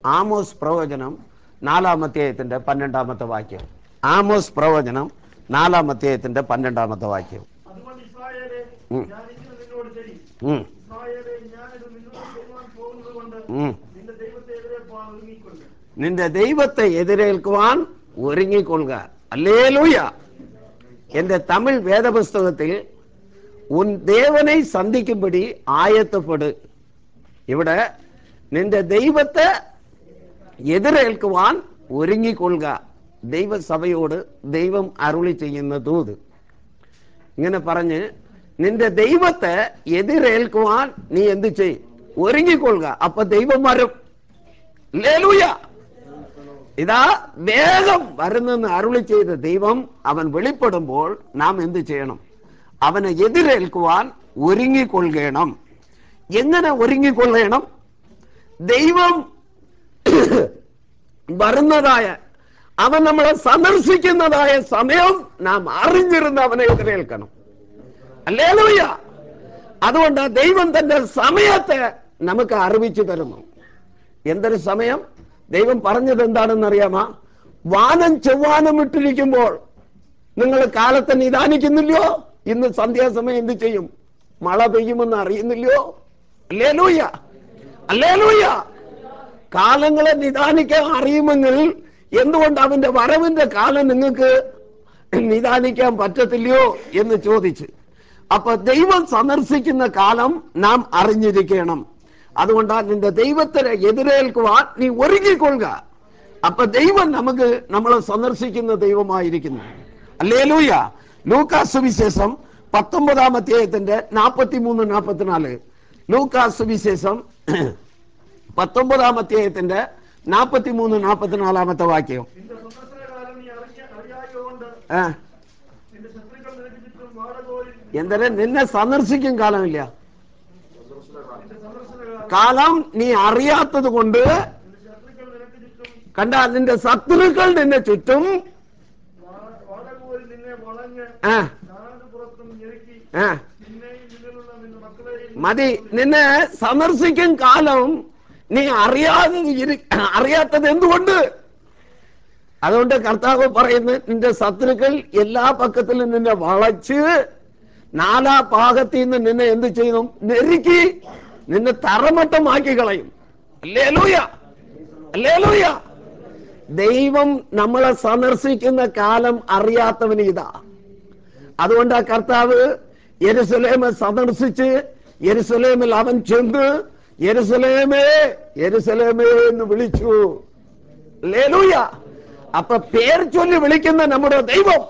Amos പ്രവചനം നാലാം അധ്യായത്തിന്റെ പന്ത്രണ്ടാമത്തെ വാക്യം ആമോസ് പ്രവചനം നാലാം അധ്യായത്തിന്റെ പന്ത്രണ്ടാമത്തെ വാക്യം അതുകൊണ്ട് ഇസ്രായേലേ ഉം. ഞാൻ ഇങ്ങനെ നിന്നോട് ചെയ്യും ഉം, ഇസ്രായേലേ ഞാനിത് നിന്നോട് ചെയ്യുവാൻ പോകുന്നത് കൊണ്ട് ഉം. നിന്റെ ദൈവത്തെ എതിരെ പോകാൻ ഒരുങ്ങിക്കൊള്ളുക നിന്റെ ദൈവത്തെ എതിരേൽക്കുവാൻ ഒരുങ്ങിക്കൊള്ളുക അല്ലേലൂയ എന്റെ തമിഴ് വേദപുസ്തകത്തിൽ ഉൻ ദേവനെ സന്ധിക്കുമ്പടി ആയത്തപ്പെട് ഇവിടെ നിന്റെ ദൈവത്തെ എതിരേൽക്കുവാൻ ഒരുങ്ങിക്കൊള്ളുക ദൈവസഭയോട് ദൈവം അരുളി ചെയ്യുന്ന ദൂത് ഇങ്ങനെ പറഞ്ഞ് നിന്റെ ദൈവത്തെ എതിരേൽക്കുവാൻ നീ എന്ത് ചെയ്യും ഒരുങ്ങിക്കൊള്ളുക അപ്പൊ ദൈവം വരും ലേലൂയ ഇതാ വേഗം വരുന്നെന്ന് അരുളി ചെയ്ത ദൈവം അവൻ വെളിപ്പെടുമ്പോൾ നാം എന്ത് ചെയ്യണം അവനെ എതിരേൽക്കുവാൻ ഒരുങ്ങിക്കൊള്ളുകണം എങ്ങനെ ഒരുങ്ങിക്കൊള്ളണം ദൈവം വരുന്നതായ അവൻ നമ്മളെ സന്ദർശിക്കുന്നതായ സമയം നാം അറിഞ്ഞിരുന്ന് അവനെ എതിരേൽക്കണം അല്ലേലൂയ അതുകൊണ്ട് ദൈവം തന്റെ സമയത്തെ നമുക്ക് അറിവിച്ചു തരുന്നു എന്തൊരു സമയം ദൈവം പറഞ്ഞത് എന്താണെന്ന് അറിയാമോ വാനം ചൊവ്വാനം ഇട്ടിരിക്കുമ്പോൾ നിങ്ങൾ കാലത്തെ നിദാനിക്കുന്നില്ലയോ ഇന്ന് സന്ധ്യാസമയം എന്ത് ചെയ്യും മഴ പെയ്യുമെന്ന് അറിയുന്നില്ലയോ അല്ലേലൂയ അല്ലേലൂയ കാലങ്ങളെ നിദാനിക്കാൻ അറിയുമെങ്കിൽ എന്തുകൊണ്ട് അവന്റെ വരവിന്റെ കാലം നിങ്ങൾക്ക് നിദാനിക്കാൻ പറ്റത്തില്ലയോ എന്ന് ചോദിച്ച് അപ്പൊ ദൈവം സന്ദർശിക്കുന്ന കാലം നാം അറിഞ്ഞിരിക്കണം അതുകൊണ്ടാ നിന്റെ ദൈവത്തിനെ എതിരേൽക്കുവാൻ നീ ഒരുങ്ങിക്കൊള്ളുക അപ്പൊ ദൈവം നമുക്ക് നമ്മളെ സന്ദർശിക്കുന്ന ദൈവമായിരിക്കുന്നു അല്ലേലൂയ ലൂക്കാസ് സുവിശേഷം പത്തൊമ്പതാം അധ്യായത്തിന്റെ നാൽപ്പത്തി മൂന്ന് നാൽപ്പത്തിനാല് ലൂക്കാസ് സുവിശേഷം പത്തൊമ്പതാം അധ്യായത്തിന്റെ നാൽപ്പത്തി മൂന്ന് നാൽപ്പത്തിനാലാമത്തെ വാക്യം നിന്റെ സന്ദർശനകാലം നീ അറിയ അറിയായതുകൊണ്ട് ആ നിന്റെ ശത്രുക്കൾ നിനക്ക് ചുറ്റും വാടകോലിൽ എന്തരം നിന്നെ സന്ദർശിക്കും കാലമില്ല നിന്റെ സന്ദർശനകാലം കാലം നീ അറിയാത്തത് കൊണ്ട് നിന്റെ ശത്രുക്കൾ നിനക്ക് ചുറ്റും കണ്ട നിന്റെ ശത്രുക്കൾ നിന്നെ ചുറ്റും വാ- വാടകോലിൽ നിന്നെ വളഞ്ഞ് ആ നാല് പുറത്തും ഞെരുക്കി ആ നിന്നെയും നിന്നിലുള്ള നിന്റെ മക്കളെയും മതി നിന്നെ സന്ദർശിക്കും കാലം നീ അറിയാതെ ഇരി- അറിയാത്തത് എന്തുകൊണ്ട് അതുകൊണ്ട് കർത്താവ് പറയുന്നു നിന്റെ ശത്രുക്കൾ എല്ലാ പക്കത്തിലും നിന്നെ വളച്ച് നാലാ ഭാഗത്തിൽ നിന്ന് നിന്നെ എന്ത് ചെയ്യും നെരുക്കി നിന്നെ തറമട്ടമാക്കി കളയും അല്ലേലൂയ അല്ലേലൂയ ദൈവം നമ്മളെ സന്ദർശിക്കുന്ന കാലം അറിയാത്തവന് ഇതാ അതുകൊണ്ട് ആ കർത്താവ് യെരുസലേമെ സന്ദർശിച്ച് യെരുസലേമിൽ അവൻ ചെന്ന് യെരുസലേമേ യെരുസലേമേ എന്ന് വിളിച്ചു ലേലൂയ അപ്പൊ പേർ ചൊല്ലി വിളിക്കുന്ന നമ്മുടെ ദൈവം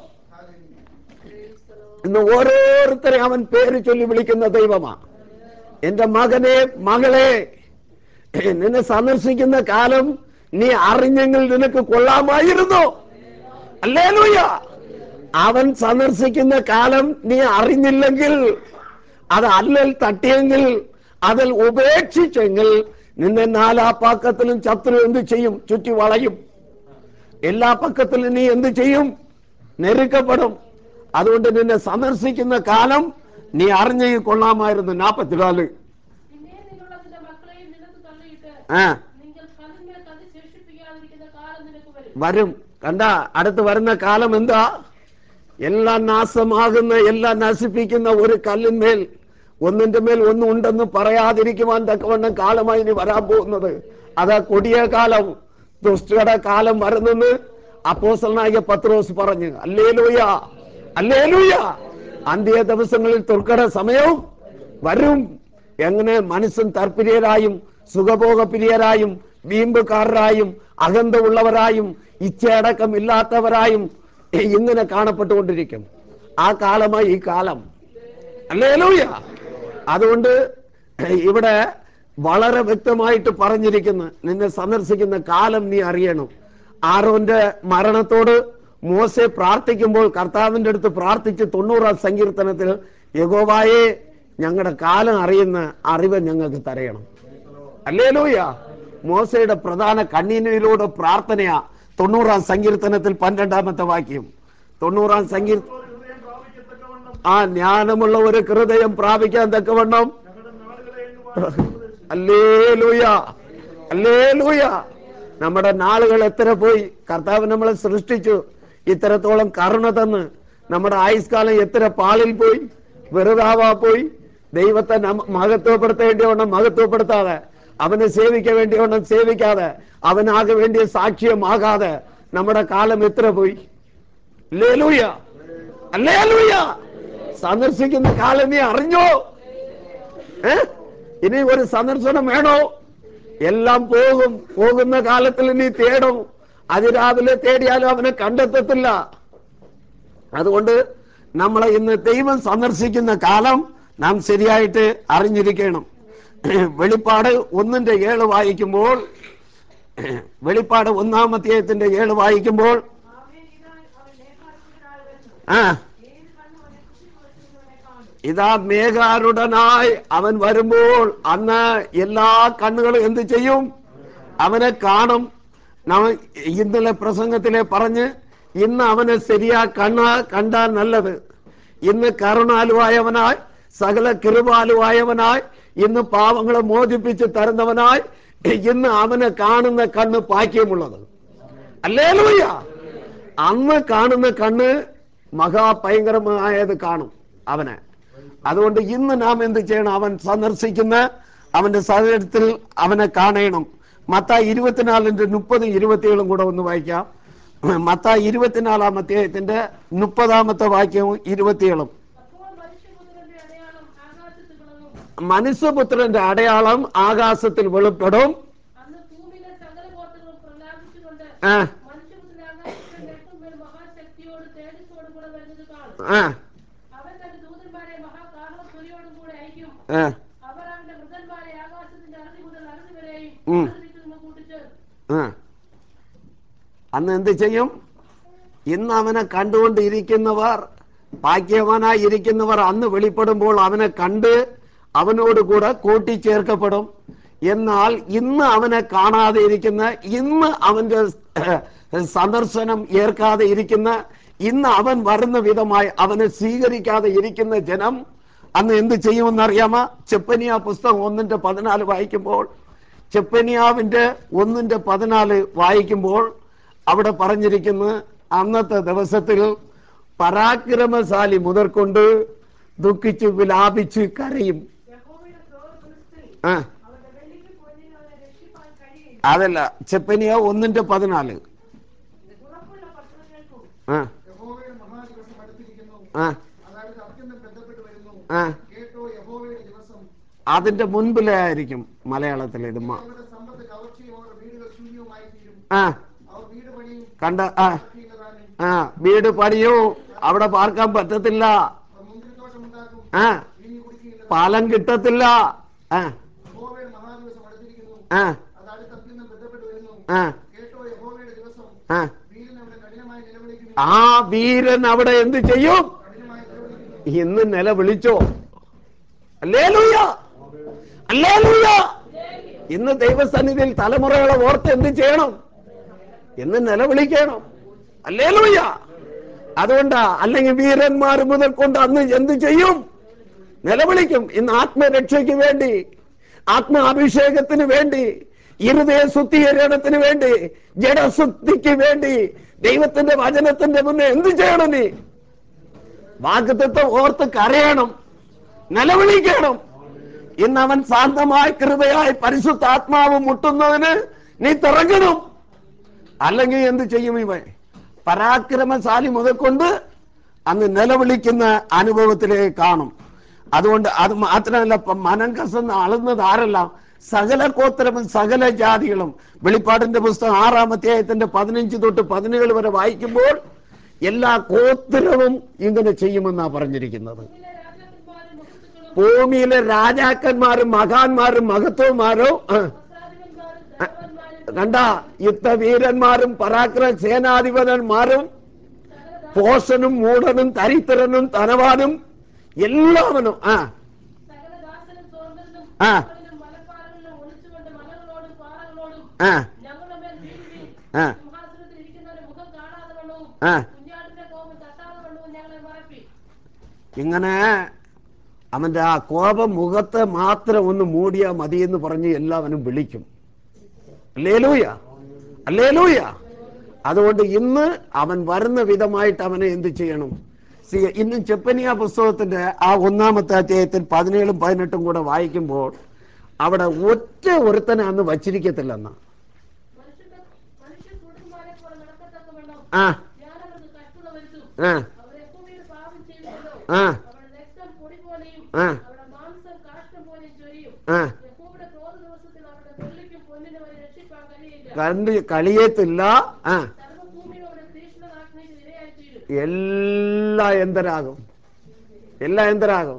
ഇന്ന് ഓരോരുത്തരെ അവൻ പേര് ചൊല്ലി വിളിക്കുന്ന ദൈവമാ എന്റെ മകനെ മകളെ നിന്നെ സന്ദർശിക്കുന്ന കാലം നീ അറിഞ്ഞെങ്കിൽ നിനക്ക് കൊള്ളാമായിരുന്നു അല്ലേലൂയ അവൻ സന്ദർശിക്കുന്ന കാലം നീ അറിഞ്ഞില്ലെങ്കിൽ അത് അല്ലൽ തട്ടിയെങ്കിൽ അതിൽ ഉപേക്ഷിച്ചെങ്കിൽ നിന്നെ നാലാ പക്കത്തിലും ശത്രു എന്ത് ചെയ്യും ചുറ്റി വളയും എല്ലാ പക്കത്തിലും നീ എന്ത് ചെയ്യും നെരുക്കപ്പെടും അതുകൊണ്ട് നിന്നെ സന്ദർശിക്കുന്ന കാലം നീ അറിഞ്ഞു കൊള്ളാമായിരുന്നു നാപ്പത്തിനാല് പിന്നെ നിന്നുള്ള നിന്റെ മക്കളെയും നിനക്ക് തള്ളിയിട്ട് ആ നിങ്ങൾ കല്ലിന്മേൽ കല്ല് ശേഷിപ്പിക്കാതിരിക്കുന്ന കാലം നിനക്ക് വരും വരും കണ്ട അടുത്ത് വരുന്ന കാലം എന്താ എല്ലാം നാശമാകുന്ന എല്ലാം നശിപ്പിക്കുന്ന ഒരു കല്ലിന്മേൽ ഒന്നിന്റെ മേൽ ഒന്നും ഉണ്ടെന്ന് പറയാതിരിക്കുവാൻ തക്കവണ്ണം കാലമായി ഇനി വരാൻ പോകുന്നത് അതാ കൊടിയ കാലം ദുഷ്ടയുടെ കാലം വരുന്നെന്ന് അപ്പോസലനായ പത്രോസ് പറഞ്ഞു അല്ലേലൂയ അല്ലേലൂയ അന്ത്യ ദിവസങ്ങളിൽ തുർക്കട സമയവും വരും എങ്ങനെ മനസ്സും തർപ്പിരിയരായും സുഖഭോഗപ്രിയരായും വീമ്പുകാരരായും അകന്ത ഉള്ളവരായും ഇച്ഛയടക്കം ഇല്ലാത്തവരായും ഇങ്ങനെ കാണപ്പെട്ടുകൊണ്ടിരിക്കും ആ കാലമായി ഈ കാലം അല്ലേലൂയ അതുകൊണ്ട് ഇവിടെ വളരെ വ്യക്തമായിട്ട് പറഞ്ഞിരിക്കുന്നു നിന്നെ സന്ദർശിക്കുന്ന കാലം നീ അറിയണം ആരോന്റെ മരണത്തോട് മോശെ പ്രാർത്ഥിക്കുമ്പോൾ കർത്താവിന്റെ അടുത്ത് പ്രാർത്ഥിച്ച് തൊണ്ണൂറാം സങ്കീർത്തനത്തിൽ യഗോവായെ ഞങ്ങളുടെ കാലം അറിയുന്ന അറിവ് ഞങ്ങൾക്ക് തരയണം അല്ലേലൂയ മോശയുടെ പ്രധാന കണ്ണീനിലൂടെ പ്രാർത്ഥനയാ തൊണ്ണൂറാം സങ്കീർത്തനത്തിൽ പന്ത്രണ്ടാമത്തെ വാക്യം തൊണ്ണൂറാം സങ്കീർ ഒരു ഹൃദയം പ്രാപിക്കത്തക്കവണ്ണം ആ ജ്ഞാനമുള്ള ഒരു ഹൃദയം പ്രാപിക്കാൻ തക്കവണ്ണം ഞങ്ങളുടെ നാളുകളെ എന്ന് വാഴ്ത്തി ഉപദേശിച്ചു. അല്ലേലൂയ അല്ലേലൂയ നമ്മുടെ നാളുകൾ എത്ര പോയി കർത്താവ് നമ്മളെ സൃഷ്ടിച്ചു ഇത്രത്തോളം കരുണ തന്ന് നമ്മുടെ ആയുഷ്കാലം എത്ര പാളിൽ പോയി വെറുതാവാ പോയി ദൈവത്തെ നമ്മ- മഹത്വപ്പെടുത്തേണ്ടിയോണം മഹത്വപ്പെടുത്താതെ അവനെ സേവിക്കാൻ വേണ്ടിയോണം സേവിക്കാതെ അവനാകെ വേണ്ടിയ സാക്ഷ്യമാകാതെ നമ്മുടെ കാലം എത്ര പോയി ലേലൂയ അല്ലേലൂയ സന്ദർശിക്കുന്ന കാലം നീ അറിഞ്ഞോ ഏ ഇനി ഒരു സന്ദർശനം വേണോ എല്ലാം പോകും പോകുന്ന കാലത്തിൽ നീ തേടും അതിരാവിലെ തേടിയാലും അവനെ കണ്ടെത്തത്തില്ല അതുകൊണ്ട് നമ്മളെ ഇന്ന് ദൈവം സന്ദർശിക്കുന്ന കാലം നാം ശരിയായിട്ട് അറിഞ്ഞിരിക്കണം വെളിപ്പാട് ഒന്നിന്റെ ഏഴ് വായിക്കുമ്പോൾ വെളിപ്പാട് ഒന്നാം അധ്യായത്തിന്റെ ഏഴ് വായിക്കുമ്പോൾ ആമേൻ ഇതാ അവൻ ലേഖാരൂഢനായി വരുന്നു ആ ഏത് കണ്ണും അവനെ കുത്തിവെക്കുന്നവനെ കാണും ഇതാ മേഘാരുടനായി അവൻ വരുമ്പോൾ അന്ന് എല്ലാ കണ്ണുകളും എന്ത് ചെയ്യും അവനെ കാണും നമ്മ ഇന്നലെ പ്രസംഗത്തിലെ പറഞ്ഞ് ഇന്ന് അവനെ ശരിയാ കണ്ണ കണ്ടാൽ നല്ലത് ഇന്ന് കരുണാലുവായവനായി സകല കൃപാലുവായവനായി ഇന്ന് പാവങ്ങളെ മോചിപ്പിച്ച് തരുന്നവനായി ഇന്ന് അവനെ കാണുന്ന കണ്ണ് പാക്യമുള്ളത് അല്ലേലൂയ അന്ന് കാണുന്ന കണ്ണ് മഹാഭയങ്കരമായത് കാണും അവനെ അതുകൊണ്ട് ഇന്ന് നാം എന്ത് ചെയ്യണം അവൻ സന്ദർശിക്കുന്ന അവന്റെ സാഹചര്യത്തിൽ അവനെ കാണണം മത്ത ഇരുപത്തിനാലിന്റെ മുപ്പതും ഇരുപത്തിയേഴും കൂടെ ഒന്ന് വായിക്കാം മത്ത ഇരുപത്തിനാലാം അധ്യായത്തിന്റെ മുപ്പതാമത്തെ വാക്യവും ഇരുപത്തിയേഴും അപ്പോൾ മനുഷ്യപുത്രന്റെ അടയാളം ആകാശത്ത് വിളങ്ങും മനുഷ്യപുത്രന്റെ അടയാളം ആകാശത്തിൽ വെളിപ്പെടും അന്ന് ഭൂമിയിലെ സകല ഗോത്രങ്ങളും പ്രലാപിച്ചുകൊണ്ട് ആ മനുഷ്യപുത്രൻ ആകാശത്തിന്റെ എട്ടുമേൽ മഹാശക്തിയോട് തേജസ്സോടും കൂടെ വരുന്നത് കാണും ആ അവൻ തന്റെ ദൂതന്മാരെ മഹാകാരണത്വരിയോടും കൂടെ അയക്കും ആ അവർ അവന്റെ മൃതന്മാരെ ആകാശത്തിന്റെ അറുതി മുതൽ അറുതി വരെയും ഉം. അതിൽ നിന്ന് കൂട്ടിച്ചേർക്കും ആ. അന്ന് എന്ത് ചെയ്യും ഇന്ന് അവനെ കണ്ടുകൊണ്ടിരിക്കുന്നവർ ഭാഗ്യവാനായി ഇരിക്കുന്നവർ അന്ന് വെളിപ്പെടുമ്പോൾ അവനെ കണ്ട് അവനോട് കൂടെ കൂട്ടിച്ചേർക്കപ്പെടും എന്നാൽ ഇന്ന് അവനെ കാണാതെ ഇരിക്കുന്ന ഇന്ന് അവന്റെ സന്ദർശനം ഏർക്കാതെ ഇരിക്കുന്ന ഇന്ന് അവൻ വരുന്ന വിധമായി അവനെ സ്വീകരിക്കാതെ ഇരിക്കുന്ന ജനം അന്ന് എന്ത് ചെയ്യുമെന്നറിയാമോ ചെപ്പനിയ പുസ്തകം ഒന്നിന്റെ പതിനാല് വായിക്കുമ്പോൾ ചെപ്പനിയാവിന്റെ ഒന്നിന്റെ പതിനാല് വായിക്കുമ്പോൾ അവിടെ പറഞ്ഞിരിക്കുന്ന അന്നത്തെ ദിവസത്തിൽ പരാക്രമശാലി മുതൽക്കൊണ്ട് ദുഃഖിച്ച് വിലാപിച്ച് കരയും യഹോവയുടെ ക്രോധത്തിൽ ആ അവന്റെ വെള്ളിക്ക് പൊന്നിന് അവനെ രക്ഷിപ്പാൻ കഴിയില്ല അതല്ല ചെപ്പനിയ ഒന്നിന്റെ പതിനാല് ഉറപ്പുള്ള പട്ടണങ്ങൾക്കും ആ യഹോവയുടെ മഹാദിവസം അടുത്തിരിക്കുന്നു ആ അതായത് അത്യന്തം ബന്ധപ്പെട്ട് വരുന്നു ആ കേട്ടോ യഹോവയുടെ ദിവസം അതിന്റെ മുൻപിലായിരിക്കും മലയാളത്തിൽ ഇത് മ- അവരുടെ സമ്പത്ത് കവർച്ചയും അവർ വീടുകൾ ശൂന്യവുമായി തീരും ആ അവർ വീട് പണിയും കണ്ട ആ ചെയ്യുന്നതാനും ആ വീട് പണിയോ അവിടെ പാർക്കാൻ പറ്റത്തില്ല അവർ മുന്തിരിത്തോട്ടം ഉണ്ടാക്കും ആ വീഞ്ഞു കുടിക്കുകയില്ല പാലം കിട്ടത്തില്ല ആ യഹോവയുടെ മഹാദിവസം അടുത്തിരിക്കുന്നു ആ അത് അടുത്ത് അത്യന്തം ബന്ധപ്പെട്ട് വരുന്നു ആ കേട്ടോ യഹോവയുടെ ദിവസം ആ വീരൻ അവിടെ കഠിനമായി നിലവിളിക്കുന്നു ആ വീരൻ അവിടെ എന്ത് ചെയ്യും കഠിനമായി നിലവിളിക്കുന്നു ഇന്ന് നിലവിളിച്ചോ അല്ലേലൂയ അല്ലേലൂയ ഇന്ന് ദൈവസന്നിധിയിൽ തലമുറകളെ ഓർത്ത് എന്ത് ചെയ്യണം എന്ന് നിലവിളിക്കണം അല്ലേലൂയ അതുകൊണ്ടാ അല്ലെങ്കിൽ വീരന്മാർ മുതൽ കൊണ്ട് അന്ന് എന്ത് ചെയ്യും നിലവിളിക്കും ഇന്ന് ആത്മരക്ഷയ്ക്ക് വേണ്ടി ആത്മാഭിഷേകത്തിന് വേണ്ടി ഇരുദയ ശുദ്ധീകരണത്തിന് വേണ്ടി ജഡശുദ്ധിക്ക് വേണ്ടി ദൈവത്തിന്റെ വചനത്തിന്റെ മുന്നേ എന്ത് ചെയ്യണം നീ വാഗ്ദത്വം ഓർത്ത് കരയണം നിലവിളിക്കണം ഇന്ന് അവൻ ശാന്തമായി കൃപയായി പരിശുദ്ധ ആത്മാവ് മുട്ടുന്നതിന് നീ തിറങ്ങണം അല്ലെങ്കിൽ എന്ത് ചെയ്യും ഇവൻ പരാക്രമശാലി മുതൽക്കൊണ്ട് അന്ന് നിലവിളിക്കുന്ന അനുഭവത്തിലേക്ക് കാണും അതുകൊണ്ട് അത് മാത്രമല്ല ഇപ്പം മനം കസന്ന് അളുന്നത് ആരെല്ലാം സകല ഗോത്രവും സകല ജാതികളും വെളിപ്പാടിന്റെ പുസ്തകം ആറാം അധ്യായത്തിന്റെ പതിനഞ്ച് തൊട്ട് പതിനേഴ് വരെ വായിക്കുമ്പോൾ എല്ലാ ഗോത്രവും ഇങ്ങനെ ചെയ്യുമെന്നാ പറഞ്ഞിരിക്കുന്നത് ഭൂമിയിലെ രാജാക്കന്മാരും ഭൂമിയിലെ രാജാക്കന്മാരും മഹത്തുക്കളും മഹാന്മാരും മഹത്വന്മാരും ആ, വസ്ത്രാധിപന്മാരും ധനവാന്മാരും കണ്ട യുദ്ധവീരന്മാരും പരാക്രമ സേനാധിപന്മാരും സകല പോഷനും മൂടനും തരിത്തരനും തനവാനും എല്ലാവനും ആ സകല ദാസനും സ്വതന്ത്രനും ആ. മക്കളിലും മലപ്പാറകളിലും ഒളിച്ചുകൊണ്ട് മലകളോടും പാറകളോടും ആ ഞങ്ങളുടെ മേൽ വീഴുവീൻ ആ. സിംഹാസനത്തിൽ ഇരിക്കുന്നവരുടെ മുഖം കാണാതെ വണ്ണവും ആ. കുഞ്ഞാട്ടിന്റെ കോപം തട്ടാതെ വണ്ണവും ഞങ്ങളെ മറപ്പി ഇങ്ങനെ അവന്റെ ആ കോപം മുഖത്തെ മാത്രം ഒന്ന് മൂടിയാ മതി എന്ന് പറഞ്ഞ് എല്ലാവനും വിളിക്കും ലേലൂയ അല്ലേലൂയ അതുകൊണ്ട് ഇന്ന് അവൻ വരുന്ന വിധമായിട്ട് അവനെ എന്ത് ചെയ്യണം സി- ഇന്നും ചെപ്പനിയ പുസ്തകത്തിന്റെ ആ ഒന്നാമത്തെ അധ്യായത്തിൽ പതിനേഴും പതിനെട്ടും കൂടെ വായിക്കുമ്പോൾ അവിടെ ഒറ്റ ഒരുത്തനെ അന്ന് വച്ചിരിക്കത്തില്ലെന്ന് മനുഷ്യന്റെ മനുഷ്യ സുഹൃത്തുമാരെ പോലെ നടക്കത്തക്കവണ്ണം ആ ഞാൻ അവർക്ക് കഷ്ടത വരുത്തും ആ അവർ യഹോവയുടെ പാപം ചെയ്യുമല്ലോ ആ അവരുടെ രക്തം പൊടി പോലെയും ആ. അവരുടെ മാംസം കാഷ്ടം പോലെയും ചൊരിയും ആ യഹോവയുടെ ക്രോധ ദിവസത്തിൽ അവരുടെ വെള്ളിക്കും പൊന്നിനും അവരെ രക്ഷിപ്പാൻ കഴിയില്ല കണ്ട് കളിയത്തില്ല ആ സർവഭൂമിയും അവരുടെ തീക്ഷ്ണതാജ്ഞയ്ക്ക് ഇരയായി തീരും എല്ലാം എന്തരാകും എല്ലാം എന്തരാകും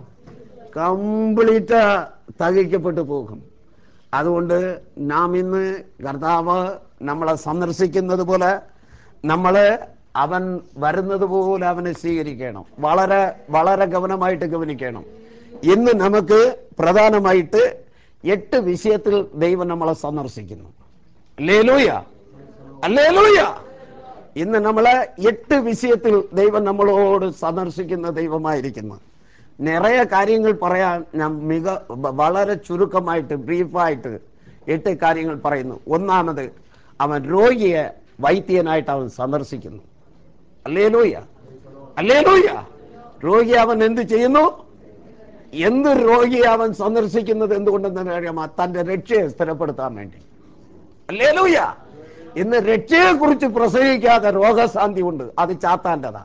കംപ്ലീറ്റ് തകിക്കപ്പെട്ടു പോകും അതുകൊണ്ട് നാം ഇന്ന് കർത്താവ് നമ്മളെ സന്ദർശിക്കുന്നത് പോലെ നമ്മൾ അവൻ വരുന്നത് പോലെ അവനെ സ്വീകരിക്കണം വളരെ വളരെ ഗവനമായിട്ട് ഗവനിക്കണം ഇന്ന് നമുക്ക് പ്രധാനമായിട്ട് എട്ട് വിഷയത്തിൽ ദൈവം നമ്മളെ സന്ദർശിക്കുന്നു ലേലൂയ അല്ലേലൂയ ഇന്ന് നമ്മളെ എട്ട് വിഷയത്തിൽ ദൈവം നമ്മളോട് സന്ദർശിക്കുന്ന ദൈവമായിരിക്കുന്നു നിറയെ കാര്യങ്ങൾ പറയാൻ ഞാൻ മിക വ- വളരെ ചുരുക്കമായിട്ട് ബ്രീഫായിട്ട് എട്ട് കാര്യങ്ങൾ പറയുന്നു ഒന്നാമത് അവൻ രോഗിയെ വൈദ്യനായിട്ട് അവൻ സന്ദർശിക്കുന്നു അല്ലേലൂയ അല്ലേലൂയ രോഗി അവൻ എന്ത് ചെയ്യുന്നു എന്ത് രോഗിയെ അവൻ സന്ദർശിക്കുന്നത് എന്തുകൊണ്ടെന്ന് അറിയാമോ തന്റെ രക്ഷയെ സ്ഥിരപ്പെടുത്താൻ വേണ്ടി അല്ലേലൂയ ഇന്ന് രക്ഷയെ കുറിച്ച് പ്രസംഗിക്കാതെ രോഗശാന്തി ഉണ്ട് അത് ചാത്താൻ്റെതാ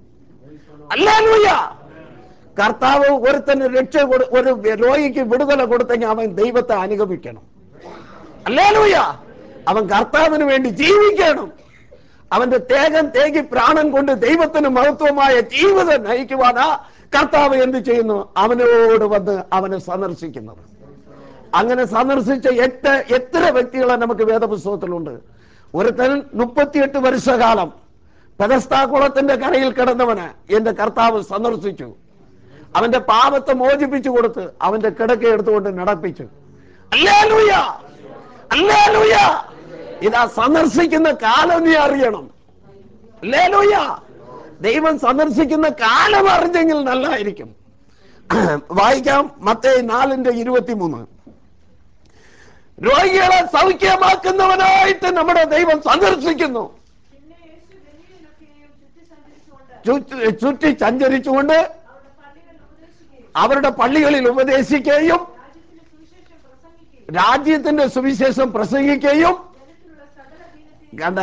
അല്ലേലൂയ കർത്താവ് ഒരുത്തന് രക്ഷ കൊടു ഒരു രോഗിക്ക് വിടുതല കൊടുത്തെങ്കിൽ അവൻ ദൈവത്തെ അനുഗമിക്കണം അല്ലേലൂയ അവൻ കർത്താവിന് വേണ്ടി ജീവിക്കണം അവന്റെ തേകം തേകി പ്രാണൻ കൊണ്ട് ദൈവത്തിന് മഹത്വമായ ജീവിതം നയിക്കുവാനാ കർത്താവ് എന്ത് ചെയ്യുന്നു അവനോട് വന്ന് അവനെ സന്ദർശിക്കുന്നത് അങ്ങനെ സന്ദർശിച്ച എട്ട് എത്ര വ്യക്തികളെ നമുക്ക് വേദപുസ്തകത്തിലുണ്ട് ഒരുത്തൻ മുപ്പത്തിയെട്ട് വർഷകാലം പെതസ്താകുളത്തിന്റെ കരയിൽ കിടന്നവന് എന്റെ കർത്താവ് സന്ദർശിച്ചു അവന്റെ പാപത്തെ മോചിപ്പിച്ചു കൊടുത്ത് അവന്റെ കിടക്ക എടുത്തുകൊണ്ട് നടപ്പിച്ചു അല്ലേലൂയ അല്ലേലൂയ ഇതാ സന്ദർശിക്കുന്ന കാലം നീ അറിയണം അല്ലേലൂയ ദൈവം സന്ദർശിക്കുന്ന കാലം അറിഞ്ഞെങ്കിൽ നല്ലതായിരിക്കും വായിക്കാം മത്തേ നാലിന്റെ ഇരുപത്തിമൂന്ന് രോഗികളെ സൗഖ്യമാക്കുന്നവനായിട്ട് നമ്മുടെ ദൈവം സന്ദർശിക്കുന്നു പിന്നെ യേശു ഗലീലയിലൊക്കെയും ചുറ്റി സഞ്ചരിച്ചുകൊണ്ട് ചുറ്റി ചുറ്റി സഞ്ചരിച്ചുകൊണ്ട് അവരുടെ പള്ളികളിൽ ഉപദേശിക്കുകയും അവരുടെ പള്ളികളിൽ ഉപദേശിക്കുകയും രാജ്യത്തിന്റെ രാജ്യത്തിന്റെ സുവിശേഷം പ്രസംഗിക്കുകയും സുവിശേഷം പ്രസംഗിക്കുകയും ജനത്തിലുള്ള സകല ദീനത്തെയും കണ്ട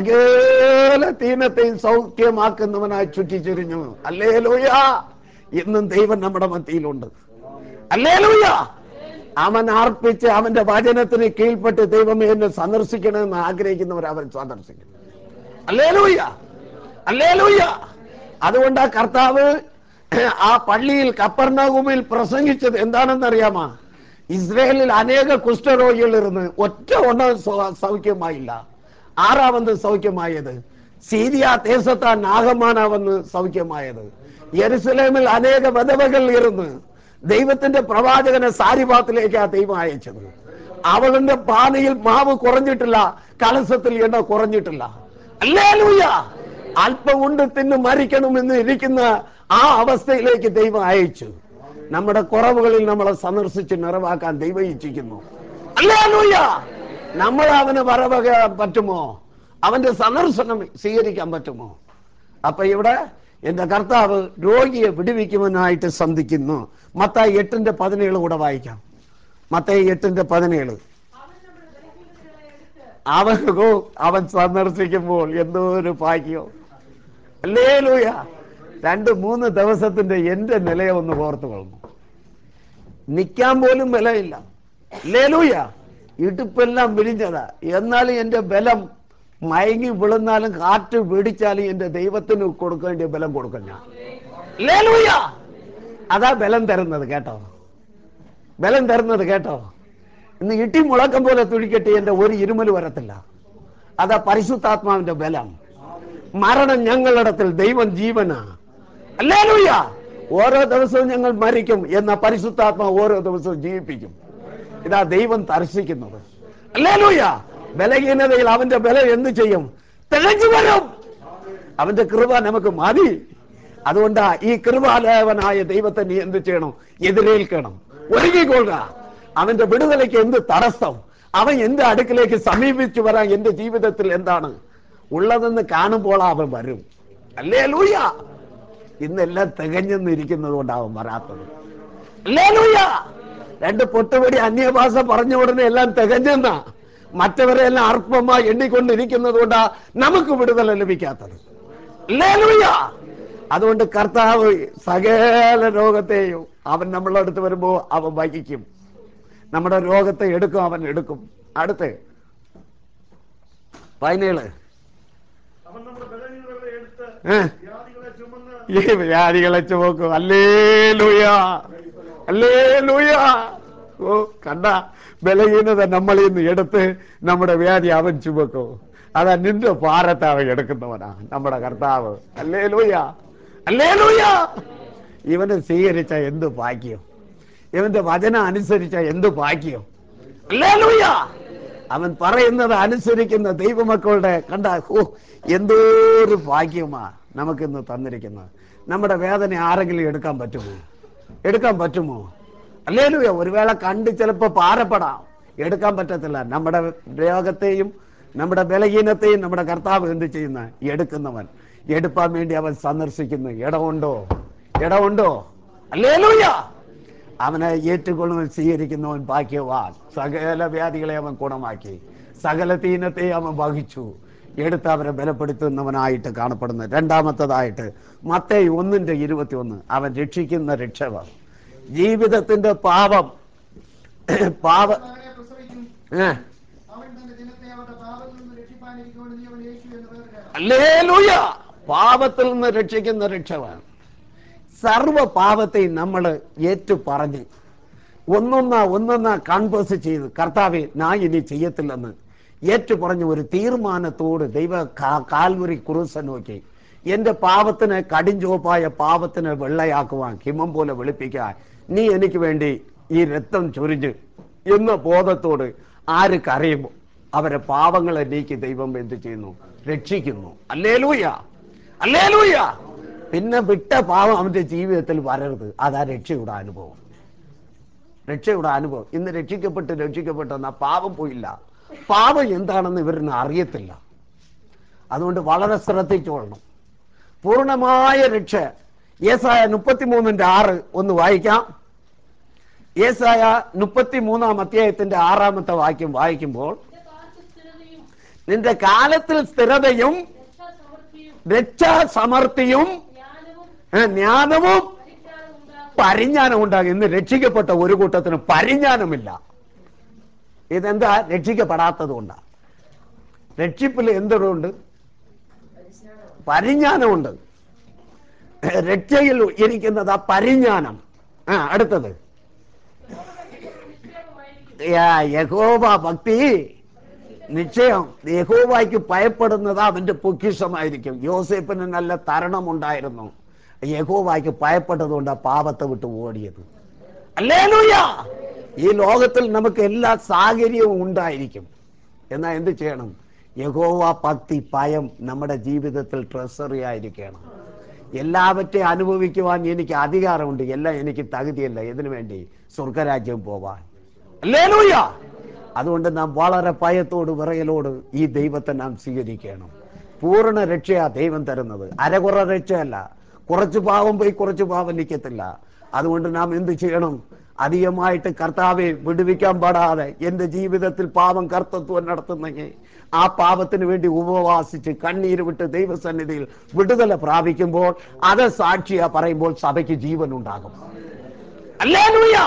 സകല തീനത്തെയും സൗഖ്യമാക്കുന്നവനായി ചുറ്റിച്ചിരിഞ്ഞു അല്ലേ ലൂയ ഇന്നും ദൈവം നമ്മുടെ മത്തിയിലുണ്ട് അല്ലേ ലൂയ അവൻ അർപ്പിച്ച് അവന്റെ വചനത്തിന് കീഴ്പ്പെട്ട് ദൈവമേ എന്നെ സന്ദർശിക്കണമെന്ന് ആഗ്രഹിക്കുന്നവർ അവൻ സന്ദർശിക്കും അല്ലേ ലൂയ അല്ലേ ലൂയ അതുകൊണ്ട് ആ കർത്താവ് ആ പള്ളിയിൽ കപ്പർണകുമിൽ പ്രസംഗിച്ചത് എന്താണെന്നറിയാമോ ഇസ്രയേലിൽ അനേക കുഷ്ഠരോഗികൾ ഇരുന്ന് ഒറ്റ ഒന്നും സൗ- സൗഖ്യമായില്ല ആറാമത് സൗഖ്യമായത് സീരിയ ദേശത്താ നാഗമാനാവെന്ന് സൗഖ്യമായത് യെരുസലേമിൽ അനേക വധവകൾ ഇരുന്ന് ദൈവത്തിന്റെ പ്രവാചകനെ സാരിഭാത്തിലേക്ക് ആ ദൈവം അയച്ചത് അവളുടെ പാനയിൽ മാവ് കുറഞ്ഞിട്ടില്ല കലസത്തിൽ എണ്ണ കുറഞ്ഞിട്ടില്ല അല്ലേലൂയ അല്പം ഉണ്ട് തിന്ന് മരിക്കണമെന്ന് ഇരിക്കുന്ന ആ അവസ്ഥയിലേക്ക് ദൈവം അയച്ചു നമ്മുടെ കുറവുകളിൽ നമ്മളെ സന്ദർശിച്ച് നിറവാക്കാൻ ദൈവം ഇച്ഛിക്കുന്നു അല്ലേലൂയ നമ്മൾ അവന് വരവക പറ്റുമോ അവന്റെ സന്ദർശനം സ്വീകരിക്കാൻ പറ്റുമോ അപ്പൊ ഇവിടെ എന്റെ കർത്താവ് രോഗിയെ വിടുവിക്കുവാനായിട്ട് സന്ധിക്കുന്നു മത്തായി എട്ടിന്റെ പതിനേഴ് കൂടെ വായിക്കാം മത്തായി എട്ടിന്റെ പതിനേഴ് അവൻ നമ്മുടെ ബലഹീനതകളെ എടുത്ത് അവൻ ഗോ- അവൻ സന്ദർശിക്കുമ്പോൾ എന്തോ ഒരു ഭാഗ്യം അല്ലേ ലൂയ രണ്ട് മൂന്ന് ദിവസത്തിന്റെ എന്റെ നിലയെ ഒന്ന് ഓർത്തു കൊള്ളുന്നു നിൽക്കാൻ പോലും ബലമില്ല ലേലൂയ ഇടുപ്പെല്ലാം വിരിഞ്ഞതാ എന്നാലും എന്റെ ബലം മയങ്ങി വിളുന്നാലും കാറ്റ് പിടിച്ചാലും എന്റെ ദൈവത്തിന് കൊടുക്കേണ്ട ബലം കൊടുക്കും ഞാൻ ലേലൂയ അതാ ബലം തരുന്നത് കേട്ടോ ബലം തരുന്നത് കേട്ടോ ഇന്ന് ഇട്ടി മുളക്കം പോലെ തുടിക്കട്ടെ എന്റെ ഒരു ഇരുമൽ വരത്തില്ല അതാ പരിശുദ്ധാത്മാവിന്റെ ബലം മരണം ഞങ്ങളിടത്തിൽ ദൈവം ജീവനാ അല്ലേലൂയ ഓരോ ദിവസവും ഞങ്ങൾ മരിക്കും എന്ന പരിശുദ്ധാത്മാ ഓരോ ദിവസവും ജീവിപ്പിക്കും ഇതാ ദൈവം ദർശിക്കുന്നത് അല്ലേലൂയ ബലഹീനതയിൽ അവന്റെ ബലം എന്ത് ചെയ്യും തികച്ചു വരും അവന്റെ കൃപ നമുക്ക് മതി അതുകൊണ്ടാ ഈ കൃപാലയവനായ ദൈവത്തെ നീ എന്ത് ചെയ്യണം എതിരേൽക്കണം ഒരുങ്ങിക്കൊള്ളുക അവന്റെ വിടുതലയ്ക്ക് എന്ത് തടസ്സം അവൻ എന്റെ അടുക്കിലേക്ക് സമീപിച്ചു വരാൻ എന്റെ ജീവിതത്തിൽ എന്താണ് ഉള്ളതെന്ന് കാണുമ്പോൾ അവൻ വരും അല്ലേ ലൂയ ഇന്നെല്ലാം തികഞ്ഞെന്നിരിക്കുന്നത് കൊണ്ടാണ് അവൻ വരാത്തത് അല്ലേ ലൂയ രണ്ട് പൊട്ടുപടി അന്യഭാഷ പറഞ്ഞ ഉടനെ എല്ലാം തികഞ്ഞെന്ന മറ്റവരെ എല്ലാം അർപ്പമായി എണ്ണിക്കൊണ്ടിരിക്കുന്നത് കൊണ്ടാ നമുക്ക് വിടുതല ലഭിക്കാത്തത് അല്ലേ ലൂയ അതുകൊണ്ട് കർത്താവ് സകല രോഗത്തെയും അവൻ നമ്മളെ അടുത്ത് വരുമ്പോ അവൻ വഹിക്കും നമ്മുടെ രോഗത്തെ എടുക്കും അവൻ എടുക്കും അടുത്ത് പതിനേഴ് അവൻ നമ്മുടെ ബലഹീനതകളെ എടുത്ത് ഏ വ്യാധികളെ ചുമന്ന് ഈ വ്യാധികളെ ചുമക്കും അല്ലേ ലൂയ അല്ലേ ലൂയ ഓ കണ്ട ബലഹീനത നമ്മളിൽ നിന്ന് എടുത്ത് നമ്മുടെ വ്യാധി അവൻ ചുമക്കും അതാ നിന്റെ ഭാരത്തെ അവൻ എടുക്കുന്നവനാ നമ്മുടെ കർത്താവ് അല്ലേ ലൂയ അല്ലേ ലൂയ ഇവനെ സ്വീകരിച്ച എന്ത് ഭാഗ്യം ഇവന്റെ വചനം അനുസരിച്ച എന്ത് ഭാഗ്യം അല്ലേ ലൂയ അവൻ പറയുന്നത് അനുസരിക്കുന്ന ദൈവമക്കളുടെ കണ്ട ഓ എന്തോരു ഭാഗ്യമാ നമുക്കിന്ന് തന്നിരിക്കുന്നത് നമ്മുടെ വേദന ആരെങ്കിലും എടുക്കാൻ പറ്റുമോ എടുക്കാൻ പറ്റുമോ അല്ലേലൂയ ഒരു വേള കണ്ട് ചിലപ്പോൾ പാരപ്പെടാം എടുക്കാൻ പറ്റത്തില്ല നമ്മുടെ രോഗത്തെയും നമ്മുടെ ബലഹീനത്തെയും നമ്മുടെ കർത്താവ് എന്ത് ചെയ്യുന്ന എടുക്കുന്നവൻ എടുപ്പാൻ വേണ്ടി അവൻ സന്ദർശിക്കുന്നു ഇടമുണ്ടോ ഇടമുണ്ടോ അല്ലേലൂയ അവനെ ഏറ്റുകൊള്ളുന്നവൻ സ്വീകരിക്കുന്നവൻ ഭാഗ്യവാൻ സകല വ്യാധികളെ അവൻ ഗുണമാക്കി സകല തീനത്തെ അവൻ വഹിച്ചു എടുത്ത് അവരെ ബലപ്പെടുത്തുന്നവനായിട്ട് കാണപ്പെടുന്നു രണ്ടാമത്തതായിട്ട് മത്തേ ഒന്നിന്റെ ഇരുപത്തി ഒന്ന് അവൻ രക്ഷിക്കുന്ന രക്ഷകൻ ജീവിതത്തിന്റെ പാപം പാപ മകനെ പ്രസവിക്കും ഏ, അവൻ തന്റെ ജനത്തെ അവരുടെ പാപങ്ങളിൽ നിന്ന് രക്ഷിപ്പാനിരിക്കൊണ്ട് നീ അവൻ യേശു എന്ന് പേർ കേൾക്കാം ഹല്ലേലൂയ പാപത്തിൽ നിന്ന് രക്ഷിക്കുന്ന രക്ഷകൻ സർവ പാപത്തെയും നമ്മൾ ഏറ്റു പറഞ്ഞ് ഒന്നൊന്ന ഒന്നൊന്ന കൺവേഴ്സ് ചെയ്ത് കർത്താവെ ഞാൻ ഇനി ചെയ്യത്തില്ലെന്ന് ഏറ്റു പറഞ്ഞ ഒരു തീർമാനത്തോട് ദൈവ കാ- കാൽവരി കുറുസ നോക്കി എന്റെ പാപത്തിന് കടിഞ്ചുവപ്പായ പാപത്തിന് വെള്ളയാക്കുവാൻ ഹിമം പോലെ വെളുപ്പിക്കാൻ നീ എനിക്ക് വേണ്ടി ഈ രക്തം ചൊരിഞ്ഞ് എന്ന ബോധത്തോട് ആര് കരയുമോ അവരെ പാപങ്ങളെ നീക്കി ദൈവം എന്ത് ചെയ്യുന്നു രക്ഷിക്കുന്നു അല്ലേലൂയ അല്ലേലൂയ പിന്നെ വിട്ട പാവം അവന്റെ ജീവിതത്തിൽ വരരുത് അതാ രക്ഷയുടെ അനുഭവം രക്ഷയുടെ അനുഭവം ഇന്ന് രക്ഷിക്കപ്പെട്ട് രക്ഷിക്കപ്പെട്ടെന്ന പാപം പോയില്ല പാപം എന്താണെന്ന് ഇവരിന് അറിയത്തില്ല അതുകൊണ്ട് വളരെ ശ്രദ്ധിച്ചോളണം പൂർണ്ണമായ രക്ഷ ഏസായ മുപ്പത്തിമൂന്നിന്റെ ആറ് ഒന്ന് വായിക്കാം ഏസായ മുപ്പത്തിമൂന്നാം അധ്യായത്തിന്റെ ആറാമത്തെ വാക്യം വായിക്കുമ്പോൾ നിന്റെ കാലത്ത് സ്ഥിരതയും നിന്റെ കാലത്തിൽ സ്ഥിരതയും രക്ഷാസമൃദ്ധിയും രക്ഷാസമർത്ഥിയും ജ്ഞാനവും ഏ, ജ്ഞാനവും പരിജ്ഞാനവും ഉണ്ടാകും പരിജ്ഞാനം ഉണ്ടാകും ഇന്ന് രക്ഷിക്കപ്പെട്ട ഒരു കൂട്ടത്തിന് പരിജ്ഞാനമില്ല ഇതെന്താ രക്ഷിക്കപ്പെടാത്തത് കൊണ്ടാ രക്ഷിപ്പിൽ എന്തുണ്ട് പരിജ്ഞാനമുണ്ട് രക്ഷയിൽ ഇരിക്കുന്നത് ആ പരിജ്ഞാനം ആ അടുത്തത് നിശ്ചയമായിരിക്കും യാ, യഹോവ ഭക്തി നിശ്ചയം യഹോവയ്ക്ക് ഭയപ്പെടുന്നത് അവന്റെ പൊക്കിഷമായിരിക്കും യോസേപ്പിന് നല്ല തരണമുണ്ടായിരുന്നു യഹോവയ്ക്ക് ഭയപ്പെട്ടതുകൊണ്ട് ആ പാപത്തെ വിട്ട് ഓടിയത് അല്ലേലൂയ ഈ ലോകത്തിൽ നമുക്ക് എല്ലാ സാഹചര്യവും ഉണ്ടായിരിക്കും എന്നാൽ എന്ത് ചെയ്യണം യഹോവ ഭക്തി ഭയം നമ്മുടെ ജീവിതത്തിൽ ട്രഷറി ആയിരിക്കണം എല്ലാവற்றைയും അനുഭവിക്കുവാൻ എനിക്ക് അധികാരമുണ്ട് എല്ലാം എനിക്ക് തകുതിയല്ല ഇതിനു വേണ്ടി സ്വർഗരാജ്യം പോവാൻ അല്ലേലൂയ അതുകൊണ്ട് നാം വളരെ ഭയത്തോട് വിറയലോട് ഈ ദൈവത്തെ നാം സ്വീകരിക്കണം പൂർണ്ണ രക്ഷയാ ദൈവം തരുന്നത് അരകുറ രക്ഷയല്ല കുറച്ച് പാവം പോയി കുറച്ച് പാവം നിൽക്കത്തില്ല അതുകൊണ്ട് നാം എന്ത് ചെയ്യണം അധികമായിട്ട് കർത്താവെ വിടുവിക്കാൻ പാടാതെ എൻ്റെ ജീവിതത്തിൽ പാപം കർത്തത്വം നടത്തുന്നെങ്കിൽ ആ പാപത്തിന് വേണ്ടി ഉപവാസിച്ച് കണ്ണീര് വിട്ട് ദൈവസന്നിധിയിൽ വിടുതല പ്രാപിക്കുമ്പോൾ അത് സാക്ഷിയാ പറയുമ്പോൾ സഭയ്ക്ക് ജീവൻ ഉണ്ടാകും അല്ലേ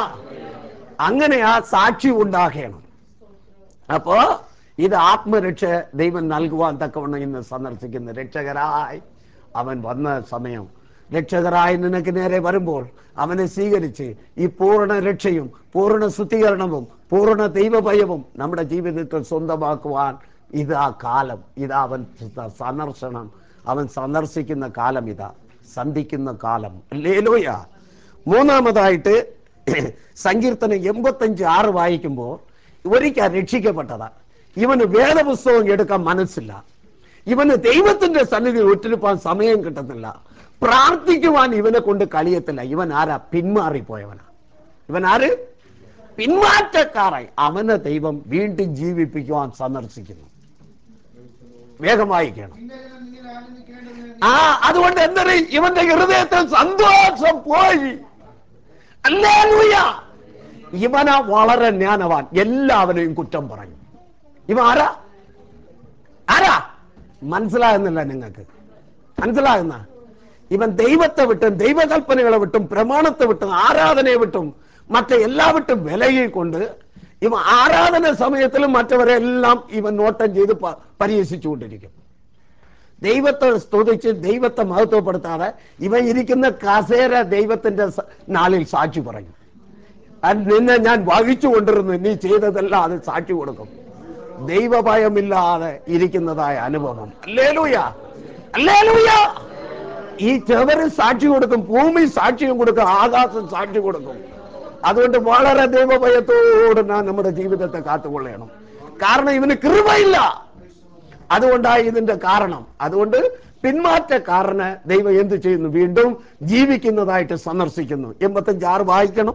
അങ്ങനെ ആ സാക്ഷി ഉണ്ടാകണം അപ്പോ ഇത് ആത്മരക്ഷ ദൈവം നൽകുവാൻ തക്കവണ്ണം ഇന്ന് സന്ദർശിക്കുന്ന രക്ഷകരായി അവൻ വന്ന സമയം രക്ഷകരായി നിനക്ക് നേരെ വരുമ്പോൾ അവനെ സ്വീകരിച്ച് ഈ പൂർണ്ണ രക്ഷയും പൂർണ്ണ ശുദ്ധീകരണവും പൂർണ്ണ ദൈവഭയവും നമ്മുടെ ജീവിതത്തിൽ സ്വന്തമാക്കുവാൻ ഇതാ കാലം ഇതാ അവൻ സന്ദർശനം അവൻ സന്ദർശിക്കുന്ന കാലം ഇതാ സന്ധിക്കുന്ന കാലം ലേലോയ മൂന്നാമതായിട്ട് സങ്കീർത്തനം എൺപത്തഞ്ച് ആറ് വായിക്കുമ്പോൾ ഒരിക്കൽ രക്ഷിക്കപ്പെട്ടതാ ഇവന് വേദപുസ്തകം എടുക്കാൻ മനസ്സില്ല ഇവന് ദൈവത്തിന്റെ സന്നിധി ഒറ്റിരിപ്പാൻ സമയം കിട്ടുന്നില്ല പ്രാർത്ഥിക്കുവാൻ ഇവനെ കൊണ്ട് കഴിയത്തില്ല ഇവൻ ആരാ പിന്മാറിപ്പോയവനാ ഇവൻ ആര് പിന്മാറ്റക്കാരായി അവനെ ദൈവം വീണ്ടും ജീവിപ്പിക്കുവാൻ സന്ദർശിക്കുന്നു വേഗം വായിക്കണം പിന്നെ ജനം നിന്നിൽ ആനന്ദിക്കേണ്ടതിന് ആ അതുകൊണ്ട് എന്തൊരു ഇവന്റെ ഹൃദയത്തിൽ സന്തോഷം പോയി അല്ലേലൂയ ഇവന വളരെ ജ്ഞാനവാൻ എല്ലാവരെയും കുറ്റം പറഞ്ഞു ഇവ ആരാ ആരാ മനസ്സിലാകുന്നില്ല നിങ്ങൾക്ക് മനസ്സിലാകുന്ന ഇവൻ ദൈവത്തെ വിട്ടും ദൈവകൽപ്പനകളെ വിട്ടും പ്രമാണത്തെ വിട്ടും ആരാധനയെ വിട്ടും മറ്റേ എല്ലാ വിട്ടും വിലകിക്കൊണ്ട് ഇവ ആരാധന സമയത്തിലും മറ്റവരെല്ലാം ഇവൻ നോട്ടം ചെയ്ത് പ- പരിഹസിച്ചുകൊണ്ടിരിക്കും ദൈവത്തെ സ്തുതിച്ച് ദൈവത്തെ മഹത്വപ്പെടുത്താതെ ഇവൻ ഇരിക്കുന്ന കസേര ദൈവത്തിന്റെ സ- നാളിൽ സാക്ഷി പറയും അത് നിന്നെ ഞാൻ വഹിച്ചു കൊണ്ടിരുന്നു നീ ചെയ്തതെല്ലാം അത് സാക്ഷി കൊടുക്കും ദൈവഭയമില്ലാതെ ഇരിക്കുന്നതായ അനുഭവം അല്ലേലൂയ അല്ലേലൂയ ഈ ചെവര് സാക്ഷി കൊടുക്കും ഭൂമി സാക്ഷിയും കൊടുക്കും ആകാശം സാക്ഷി കൊടുക്കും അതുകൊണ്ട് വളരെ ദൈവഭയത്തോട് നാം നമ്മുടെ ജീവിതത്തെ കാത്തുകൊള്ളണം കാരണം ഇവന് കൃപയില്ല അതുകൊണ്ടാണ് ഇതിന്റെ കാരണം അതുകൊണ്ട് പിന്മാറ്റക്കാരന് ദൈവം എന്ത് ചെയ്യുന്നു വീണ്ടും ജീവിക്കുന്നതായിട്ട് സന്ദർശിക്കുന്നു എൺപത്തഞ്ച് ആറ് വായിക്കണം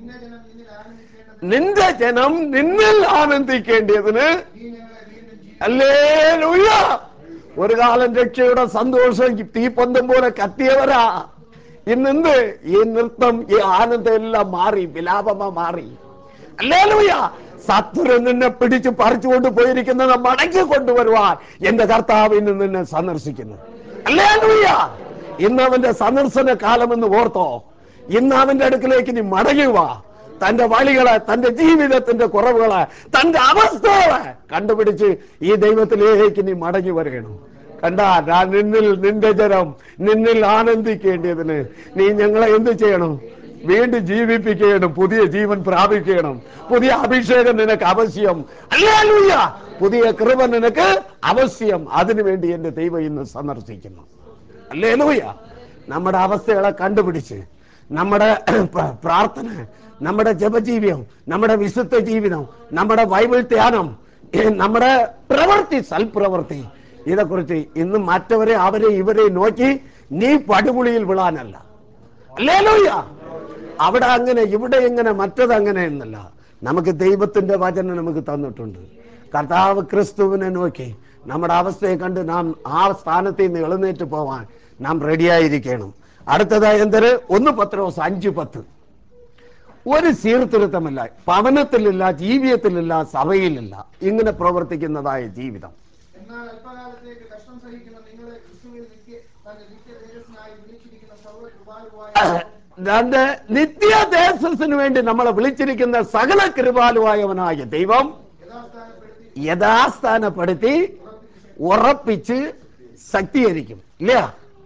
നിന്റെ ജനം നിന്നിൽ ആനന്ദിക്കേണ്ടതിന് നിന്റെ ജനം നിന്നിൽ ആനന്ദിക്കേണ്ടതിന് നീ ഞങ്ങളെ വീണ്ടും ജീവി അല്ലേലൂയ ഒരു കാലം രക്ഷയുടെ സന്തോഷം തീപ്പൊന്തം പോലെ കത്തിയവരാ ഇന്നെന്ത് ഈ നൃത്തം ഈ ആനന്ദം എല്ലാം മാറി വിലാപമാ മാറി അല്ലേലൂയ സത്വര നിന്നെ പിടിച്ച് പറിച്ചുകൊണ്ട് പോയിരിക്കുന്നത് മടക്കി കൊണ്ടുവരുവാൻ എന്റെ കർത്താവ് ഇന്ന് നിന്നെ സന്ദർശിക്കുന്നു അല്ലേലൂയ ഇന്ന് അവന്റെ സന്ദർശന കാലമെന്ന് ഓർത്തോ ഇന്ന് അവന്റെ അടുക്കിലേക്ക് നീ മടങ്ങുക തന്റെ വഴികളെ തന്റെ ജീവിതത്തിന്റെ കുറവുകളെ തന്റെ അവസ്ഥകളെ കണ്ടുപിടിച്ച് ഈ ദൈവത്തിലേക്ക് നീ മടങ്ങി വരണം കണ്ടാ ഞാൻ നിന്നിൽ നിന്റെ ജനം നിന്നിൽ ആനന്ദിക്കേണ്ടതിന് നീ ഞങ്ങളെ എന്ത് ചെയ്യണം വീണ്ടും ജീവിപ്പിക്കണം പുതിയ ജീവൻ പ്രാപിക്കണം പുതിയ അഭിഷേകം നിനക്ക് ആവശ്യം അല്ലേലൂയ പുതിയ കൃപ നിനക്ക് ആവശ്യം അതിനുവേണ്ടി എന്റെ ദൈവം ഇന്ന് സന്ദർശിക്കുന്നു അല്ലേലൂയ നമ്മുടെ അവസ്ഥകളെ കണ്ടുപിടിച്ച് നമ്മുടെ പ്ര- പ്രാർത്ഥന നമ്മുടെ ജപജീവിയം നമ്മുടെ വിശുദ്ധ ജീവിതം നമ്മുടെ ബൈബിൾ ധ്യാനം ഏ, നമ്മുടെ പ്രവൃത്തി സൽപ്രവൃത്തി ഇതേക്കുറിച്ച് ഇന്ന് മറ്റവരെ അവരെ ഇവരെ നോക്കി നീ പടുകുളിയിൽ വിളാനല്ല അല്ലേലൂയ അവിടെ അങ്ങനെ ഇവിടെ എങ്ങനെ മറ്റത് അങ്ങനെ എന്നല്ല നമുക്ക് ദൈവത്തിന്റെ വചനം നമുക്ക് തന്നിട്ടുണ്ട് കർത്താവ് ക്രിസ്തുവിനെ നോക്കി നമ്മുടെ അവസ്ഥയെ കണ്ട് നാം ആ സ്ഥാനത്ത് നിന്ന് എഴുന്നേറ്റ് പോവാൻ നാം റെഡിയായിരിക്കണം അടുത്തതായി എന്തൊരു ഒന്ന് പത്രോസ് അഞ്ച് പത്ത് ഒരു സീർത്തിരുത്തമില്ല ഭവനത്തിലില്ല ജീവിതത്തിലില്ല സഭയിലില്ല ഇങ്ങനെ പ്രവർത്തിക്കുന്നതായ ജീവിതം എന്നാൽ അല്പകാലത്തേക്ക് കഷ്ടം സഹിക്കുന്ന നിങ്ങളെ ക്രിസ്തുവിൽ നിത്യ തന്റെ നിത്യ തേജസ്സിനായി വിളിച്ചിരിക്കുന്ന സർവ്വ കൃപാലുവായ രണ്ട് നിത്യദേശത്തിന് വേണ്ടി നമ്മളെ വിളിച്ചിരിക്കുന്ന സകല കൃപാലുവായവനായ ദൈവം യഥാസ്ഥാനപ്പെടുത്തി യഥാസ്ഥാനപ്പെടുത്തി ഉറപ്പിച്ച് ശക്തീകരിക്കും ഇല്ല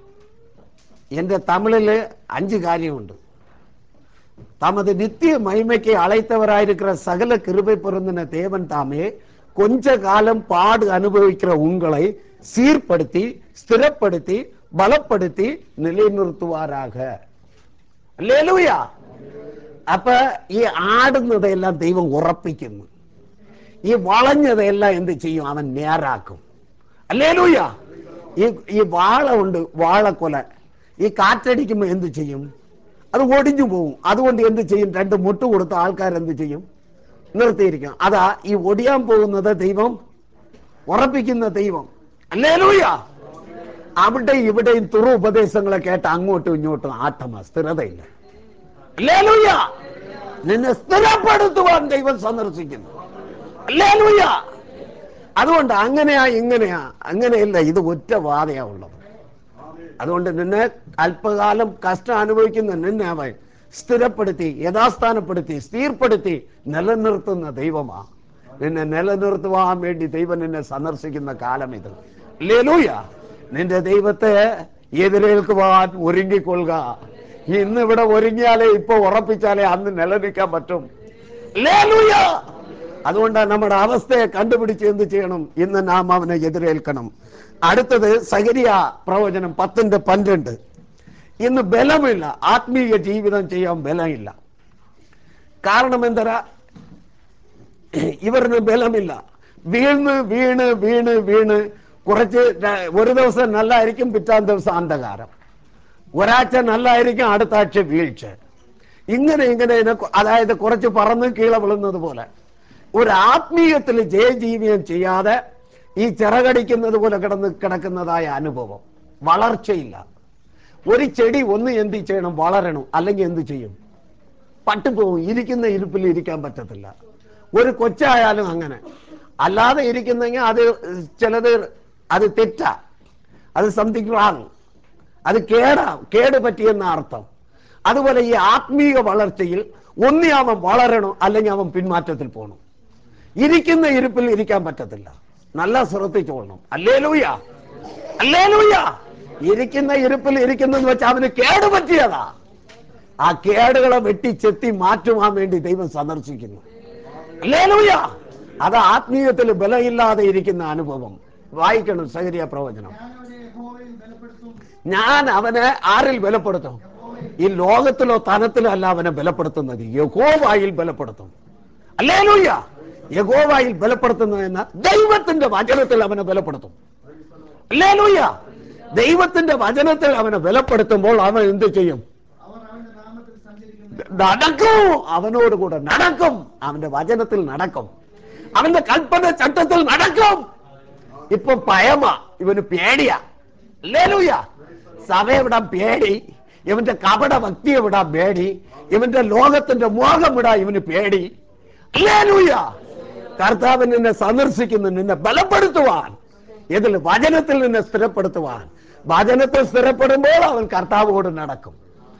എന്റെ തമിഴില് അഞ്ച് കാര്യമുണ്ട് தமது நித்திய மகிமைக்கு அழைத்தவராயிருக்கிற சகல கிருபை பொருந்தின தேவன் தாமே கொஞ்ச காலம் பாடு அனுபவிக்கிற உங்களை சீர்படுத்தி ஸ்திரப்படுத்தி பலப்படுத்தி நிலைநிறுத்துவாராக அல்லேலூயா അപ്പൊ ഈ ആടുന്നതെല്ലാം ദൈവം ഉറപ്പിക്കുന്നു ഈ വളഞ്ഞതെല്ലാം എന്ത് ചെയ്യും അവൻ നേരാക്കും അല്ലേലൂയ ഈ ഈ വാള ഉണ്ട് വാളക്കൊല ഈ കാറ്റടിക്കുമ്പോൾ എന്ത് ചെയ്യും അത് ഒടിഞ്ഞു പോകും അതുകൊണ്ട് എന്ത് ചെയ്യും രണ്ട് മുട്ട് കൊടുത്ത ആൾക്കാർ എന്ത് ചെയ്യും നിർത്തിയിരിക്കും അതാ ഈ ഒടിയാൻ പോകുന്നത് ദൈവം ഉറപ്പിക്കുന്ന ദൈവം അല്ലേലൂയ അവിടെ ഇവിടെയും തുറു ഉപദേശങ്ങളെ കേട്ട് അങ്ങോട്ടും ഇങ്ങോട്ടും ആട്ടമാ സ്ഥിരതയില്ല അല്ലേലൂയ നിന്നെ സ്ഥിരപ്പെടുത്തുവാൻ ദൈവം സന്ദർശിക്കുന്നു അല്ലേലൂയ അതുകൊണ്ട് അങ്ങനെയാ ഇങ്ങനെയാ അങ്ങനെയല്ല ഇത് ഒറ്റ വാദയാ ഉള്ളത് അതുകൊണ്ട് നിന്നെ അല്പകാലം കഷ്ടം അനുഭവിക്കുന്ന നിന്നെ അവൻ സ്ഥിരപ്പെടുത്തി യഥാസ്ഥാനപ്പെടുത്തി സ്ഥിരപ്പെടുത്തി നിലനിർത്തുന്ന ദൈവമാ നിന്നെ നിലനിർത്തുവാൻ വേണ്ടി ദൈവം നിന്നെ സന്ദർശിക്കുന്ന കാലം ഇത് ലേലൂയ നിന്റെ ദൈവത്തെ എതിരേൽക്കുവാൻ ഒരുങ്ങിക്കൊള്ളുക ഇന്ന് ഇവിടെ ഒരുങ്ങിയാലേ ഇപ്പൊ ഉറപ്പിച്ചാലേ അന്ന് നിലനിൽക്കാൻ പറ്റും ലേലൂയ അതുകൊണ്ട് നമ്മുടെ അവസ്ഥയെ കണ്ടുപിടിച്ച് എന്ത് ചെയ്യണം ഇന്ന് നാം അവനെ എതിരേൽക്കണം അടുത്തത് സഹരിയ പ്രവചനം പത്തിന്റെ പന്ത്രണ്ട് ഇന്ന് ബലമില്ല ആത്മീയ ജീവിതം ചെയ്യാൻ ബലമില്ല കാരണം എന്തരാ ഇവരിന് ബലമില്ല വീണ് വീണ് വീണ് വീണ് കുറച്ച് ര- ഒരു ദിവസം നല്ലായിരിക്കും പിറ്റാൻ ദിവസം അന്ധകാരം ഒരാഴ്ച നല്ലായിരിക്കും അടുത്ത ആഴ്ച വീഴ്ച ഇങ്ങനെ ഇങ്ങനെ ഇതിനെ കൊ- അതായത് കുറച്ച് പറന്ന് കീഴെ വിളുന്നത് പോലെ ഒരു ആത്മീയത്തിൽ ജയജീവിയം ചെയ്യാതെ ഈ ചിറകടിക്കുന്നത് പോലെ കിടന്ന് കിടക്കുന്നതായ അനുഭവം വളർച്ചയില്ല ഒരു ചെടി ഒന്ന് എന്ത് ചെയ്യണം വളരണം അല്ലെങ്കിൽ എന്ത് ചെയ്യും പട്ടുപോകും ഇരിക്കുന്ന ഇരിപ്പിൽ ഇരിക്കാൻ പറ്റത്തില്ല ഒരു കൊച്ചായാലും അങ്ങനെ അല്ലാതെ ഇരിക്കുന്നെങ്കിൽ അത് ചിലത് അത് തെറ്റാ അത് സംതിങ് റാങ് അത് കേടാ കേട് പറ്റിയെന്ന അർത്ഥം അതുപോലെ ഈ ആത്മീയ വളർച്ചയിൽ ഒന്നി അവൻ വളരണം അല്ലെങ്കിൽ അവൻ പിന്മാറ്റത്തിൽ പോകണം ഇരിക്കുന്ന ഇരിപ്പിൽ ഇരിക്കാൻ പറ്റത്തില്ല നല്ല ശ്രദ്ധിച്ചോളണം അല്ലേ ലൂയ അല്ലേ ലൂയ ഇരിക്കുന്ന ഇരിപ്പിൽ ഇരിക്കുന്നെന്ന് വെച്ചാൽ അവന് കേട് പറ്റിയതാ ആ കേടുകളെ വെട്ടി ചെത്തി മാറ്റുവാൻ വേണ്ടി ദൈവം സന്ദർശിക്കുന്നു അല്ലേലൂയ അത് ആത്മീയത്തിൽ ബലമില്ലാതെ ഇരിക്കുന്ന അനുഭവം വായിക്കണം സഹരിയ പ്രവചനം ഞാൻ അവനെ യഹോവയിൽ ബലപ്പെടുത്തും ഞാൻ അവനെ ആരിൽ ബലപ്പെടുത്തും ഈ ലോകത്തിലോ തനത്തിലോ അല്ല അവനെ ബലപ്പെടുത്തുന്നത് യഹോവായിൽ ബലപ്പെടുത്തും അല്ലേലൂയ യഹോവായിൽ ബലപ്പെടുത്തുന്നതെന്ന ദൈവത്തിന്റെ വചനത്തിൽ അവനെ ബലപ്പെടുത്തും അല്ലേലൂയ ദൈവത്തിന്റെ വചനത്തിൽ അവനെ ബലപ്പെടുത്തുമ്പോൾ അവൻ എന്ത് ചെയ്യും അവർ അവന്റെ നാമത്തിൽ സഞ്ചരിക്കുന്ന നടക്കും അവനോട് കൂടെ നടക്കും അവന്റെ വചനത്തിൽ നടക്കും അവന്റെ കൽപ്പന ചട്ടത്തിൽ നടക്കും ഇപ്പൊ പയമ ഇവന് പേടിയാ ലേലൂയ സഭയെ വിടാൻ പേടി ഇവന്റെ കപട ഭക്തിയെ വിടാൻ പേടി ഇവന്റെ ലോകത്തിന്റെ മോഹം വിടാൻ ഇവന് പേടി ലേലൂയ കർത്താവ് നിന്നെ സന്ദർശിക്കുന്നു നിന്നെ ബലപ്പെടുത്തുവാൻ ഇതിൽ വചനത്തിൽ നിന്നെ സ്ഥിരപ്പെടുത്തുവാൻ വചനത്തിൽ സ്ഥിരപ്പെടുമ്പോൾ അവൻ കർത്താവോട് നടക്കും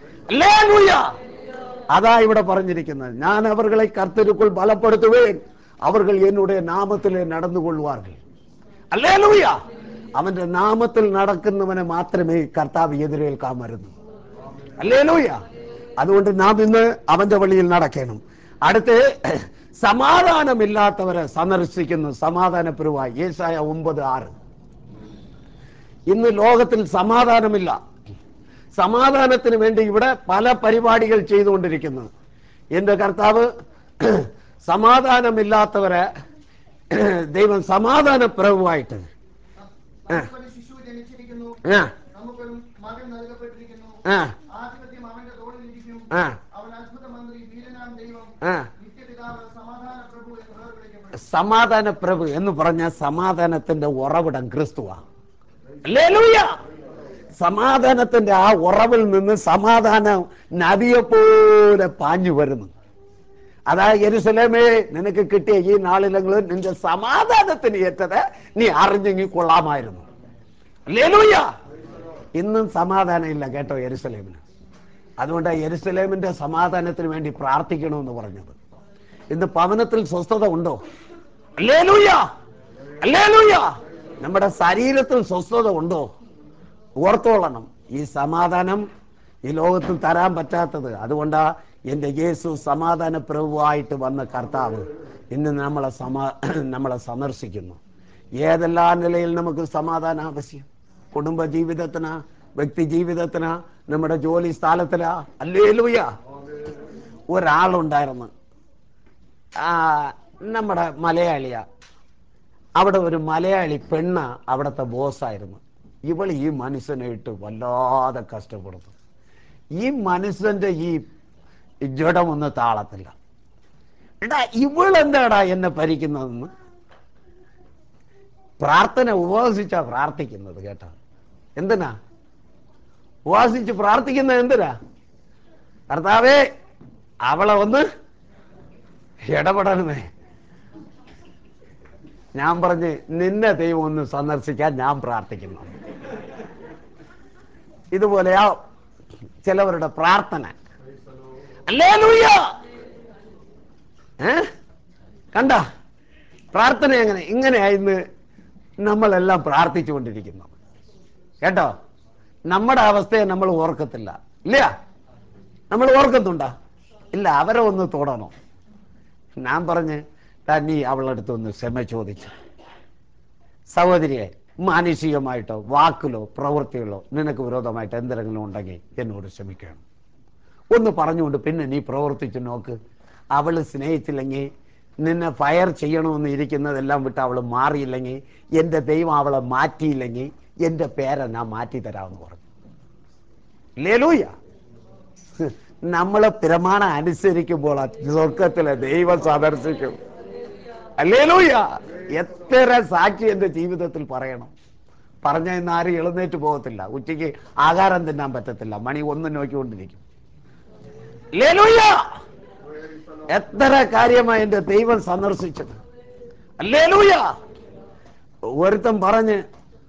ലേലൂയ അതാ ഇവിടെ പറഞ്ഞിരിക്കുന്നത് ഞാൻ അവർകളെ കർത്തരുക്കുൾ ബലപ്പെടുത്തുവേൻ അവർകൾ എന്നുடைய നാമത്തിലെ നടന്നുകൊള്ളുവാர்கள் അല്ലേലൂയ അവന്റെ നാമത്തിൽ നടക്കുന്നവനെ മാത്രമേ കർത്താവ് എതിരേൽക്കാൻ വരുന്നു അല്ലേലൂയ അതുകൊണ്ട് നാം ഇന്ന് അവന്റെ വഴിയിൽ നടക്കണം അടുത്ത് സമാധാനമില്ലാത്തവരെ സന്ദർശിക്കുന്നു സമാധാനപരമായി ഏസായ ഒമ്പത് ആറ് ഇന്ന് ലോകത്തിൽ സമാധാനമില്ല സമാധാനത്തിന് വേണ്ടി ഇവിടെ പല പരിപാടികൾ ചെയ്തുകൊണ്ടിരിക്കുന്നു എന്റെ കർത്താവ് സമാധാനമില്ലാത്തവരെ ദൈവം സമാധാനപ്രഭുവായിട്ട് നമുക്കൊരു ശിശു ജനിച്ചിരിക്കുന്നു ആ, നമുക്കൊരു മകൻ നൽകപ്പെട്ടിരിക്കുന്നു ആ, ആധിപത്യം അവന്റെ തോളിലിരിക്കും ആ, അവൻ അത്ഭുത മന്ത്രി വീരനാം ദൈവം ആ. നിത്യപിതാവ് സമാധാന പ്രഭു എന്ന് പേർ വിളിക്കപ്പെടും സമാധാന പ്രഭു എന്ന് പറഞ്ഞ സമാധാനത്തിന്റെ ഉറവിടം ക്രിസ്തുവാ ഹല്ലേലൂയ സമാധാനത്തിന്റെ ആ ഉറവിൽ നിന്ന് സമാധാനം നദിയെ പോലെ പാഞ്ഞു വരുന്നു അതാ യെരുസലേമേ നിനക്ക് കിട്ടിയ ഈ നാളിലെങ്കിലും നിന്റെ സമാധാനത്തിന് ഏറ്റത് നീ അറിഞ്ഞെങ്കിൽ കൊള്ളാമായിരുന്നു ഹല്ലേലൂയ ഇന്നും സമാധാനം ഇല്ല കേട്ടോ യെരുസലേമിന് അതുകൊണ്ട് യെരുസലേമിന്റെ സമാധാനത്തിന് വേണ്ടി പ്രാർത്ഥിക്കണമെന്ന് പറഞ്ഞത് ഇന്ന് ഭവനത്തിൽ സ്വസ്ഥത ഉണ്ടോ അല്ലേലൂയ അല്ലേലൂയ നമ്മുടെ ശരീരത്തിൽ സ്വസ്ഥത ഉണ്ടോ ഓർത്തോളണം ഈ സമാധാനം ഈ ലോകത്തിൽ തരാൻ പറ്റാത്തത് അതുകൊണ്ടാ എൻ്റെ യേസു സമാധാന പ്രഭുവായിട്ട് വന്ന കർത്താവ് ഇന്ന് നമ്മളെ സമാ നമ്മളെ സന്ദർശിക്കുന്നു ഏതെല്ലാം നിലയിൽ നമുക്ക് സമാധാനം ആവശ്യം കുടുംബ ജീവിതത്തിനാ വ്യക്തി ജീവിതത്തിനാ നമ്മുടെ ജോലി സ്ഥലത്തിലാ അല്ലേലൂയ ഒരാളുണ്ടായിരുന്നു ആ, നമ്മുടെ മലയാളിയാ അവിടെ ഒരു മലയാളി പെണ്ണ അവിടുത്തെ ബോസായിരുന്നു ഇവൾ ഈ മനുഷ്യനെ ഇട്ട് വല്ലാതെ കഷ്ടപ്പെടുന്നു ഈ മനുഷ്യന്റെ ഈ ജഡമൊന്ന് താളത്തില്ല എടാ ഇവളെന്താടാ എന്നെ ഭരിക്കുന്നതെന്ന് പ്രാർത്ഥന ഉപവസിച്ചാ പ്രാർത്ഥിക്കുന്നത് കേട്ടോ എന്തിനാ ഉപവസിച്ച് പ്രാർത്ഥിക്കുന്നത് എന്തിനാ കർത്താവേ അവളെ ഒന്ന് ഇടപെടണമേ ഞാൻ പറഞ്ഞ് നിന്നെ ദൈവം ഒന്ന് സന്ദർശിക്കാൻ ഞാൻ പ്രാർത്ഥിക്കുന്നു ഇതുപോലെയാ ചിലവരുടെ പ്രാർത്ഥന അല്ലേലൂയ ഏ കണ്ട പ്രാർത്ഥന എങ്ങനെ ഇങ്ങനെയായിന്ന് നമ്മളെല്ലാം പ്രാർത്ഥിച്ചുകൊണ്ടിരിക്കുന്നു കേട്ടോ നമ്മുടെ അവസ്ഥയെ നമ്മൾ ഓർക്കത്തില്ല ഇല്ല നമ്മൾ ഓർക്കുന്നുണ്ടോ ഇല്ല അവരെ ഒന്ന് തൊടണം ഞാൻ പറഞ്ഞ് "ദാ നീ അവളടുത്ത് ഒന്ന് ക്ഷമ ചോദിച്ചു സഹോദരിയെ മാനുഷികമായിട്ടോ വാക്കിലോ പ്രവൃത്തികളോ നിനക്ക് വിരോധമായിട്ട് എന്തെങ്കിലും ഉണ്ടെങ്കിൽ എന്നോട് ക്ഷമിക്കണം ഒന്ന് പറഞ്ഞുകൊണ്ട് പിന്നെ നീ പ്രവർത്തിച്ച് നോക്ക് അവള് സ്നേഹിച്ചില്ലെങ്കിൽ നിന്നെ ഫയർ ചെയ്യണമെന്ന് ഇരിക്കുന്നതെല്ലാം വിട്ട് അവൾ മാറിയില്ലെങ്കിൽ എൻ്റെ ദൈവം അവളെ മാറ്റിയില്ലെങ്കിൽ എൻ്റെ പേരെ ഞാൻ മാറ്റി തരാമെന്ന് പറഞ്ഞു ലേലൂയ നമ്മൾ പ്രമാണം അനുസരിക്കുമ്പോൾ ആ സ്വർഗത്തിലെ ദൈവം സന്ദർശിക്കും അല്ലേലൂയ എത്ര സാക്ഷി എന്റെ ജീവിതത്തിൽ പറയണം പറഞ്ഞ ഇന്ന് ആരും എഴുന്നേറ്റ് പോകത്തില്ല ഉച്ചയ്ക്ക് ആഹാരം തിന്നാൻ പറ്റത്തില്ല മണി ഒന്ന് നോക്കിക്കൊണ്ടിരിക്കും അല്ലേലൂയ എത്ര കാര്യമായി എന്റെ ദൈവം സന്ദർശിച്ചത് അല്ലേലൂയ ഒരുത്തൻ പറഞ്ഞ്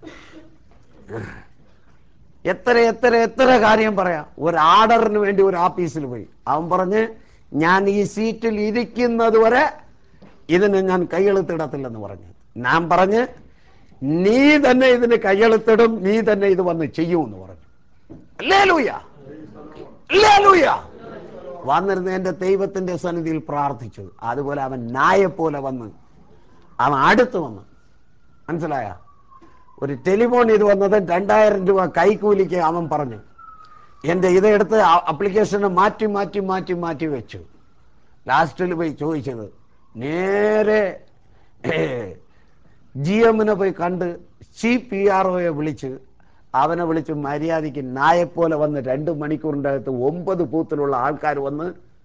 എത്ര എത്ര എത്ര കാര്യം പറയാം ഒരു ആർഡറിന് വേണ്ടി ഒരു ആഫീസിൽ പോയി അവൻ പറഞ്ഞ് ഞാൻ ഈ സീറ്റിൽ ഇരിക്കുന്നത് വരെ ഇതിന് ഞാൻ കൈയെഴുത്തിടത്തില്ലെന്ന് പറഞ്ഞു ഞാൻ പറഞ്ഞ് നീ തന്നെ ഇതിന് കൈയെഴുത്തിടും നീ തന്നെ ഇത് വന്ന് ചെയ്യുമെന്ന് പറഞ്ഞു അല്ലേ ലൂയ അല്ലേ ലൂയ വന്നിരുന്ന എന്റെ ദൈവത്തിന്റെ സന്നിധിയിൽ പ്രാർത്ഥിച്ചു അതുപോലെ അവൻ നായെപ്പോലെ വന്ന് അവൻ അടുത്ത് വന്നു മനസ്സിലായ ഒരു ടെലിഫോൺ ഇത് വന്നത് രണ്ടായിരം രൂപ കൈക്കൂലിക്ക് അവൻ പറഞ്ഞു എൻ്റെ ഇതെടുത്ത് അപ്ലിക്കേഷന് മാറ്റി മാറ്റി മാറ്റി മാറ്റി വെച്ചു ലാസ്റ്റിൽ പോയി ചോദിച്ചത് നേരെ ജി എമ്മിനെ പോയി കണ്ട് സി പി ആർ ഒയെ വിളിച്ച് അവനെ വിളിച്ച് മര്യാദയ്ക്ക് നായെപ്പോലെ വന്ന് രണ്ട് മണിക്കൂറിൻ്റെ അകത്ത് ഒമ്പത് ബൂത്തിലുള്ള ആൾക്കാർ വന്ന്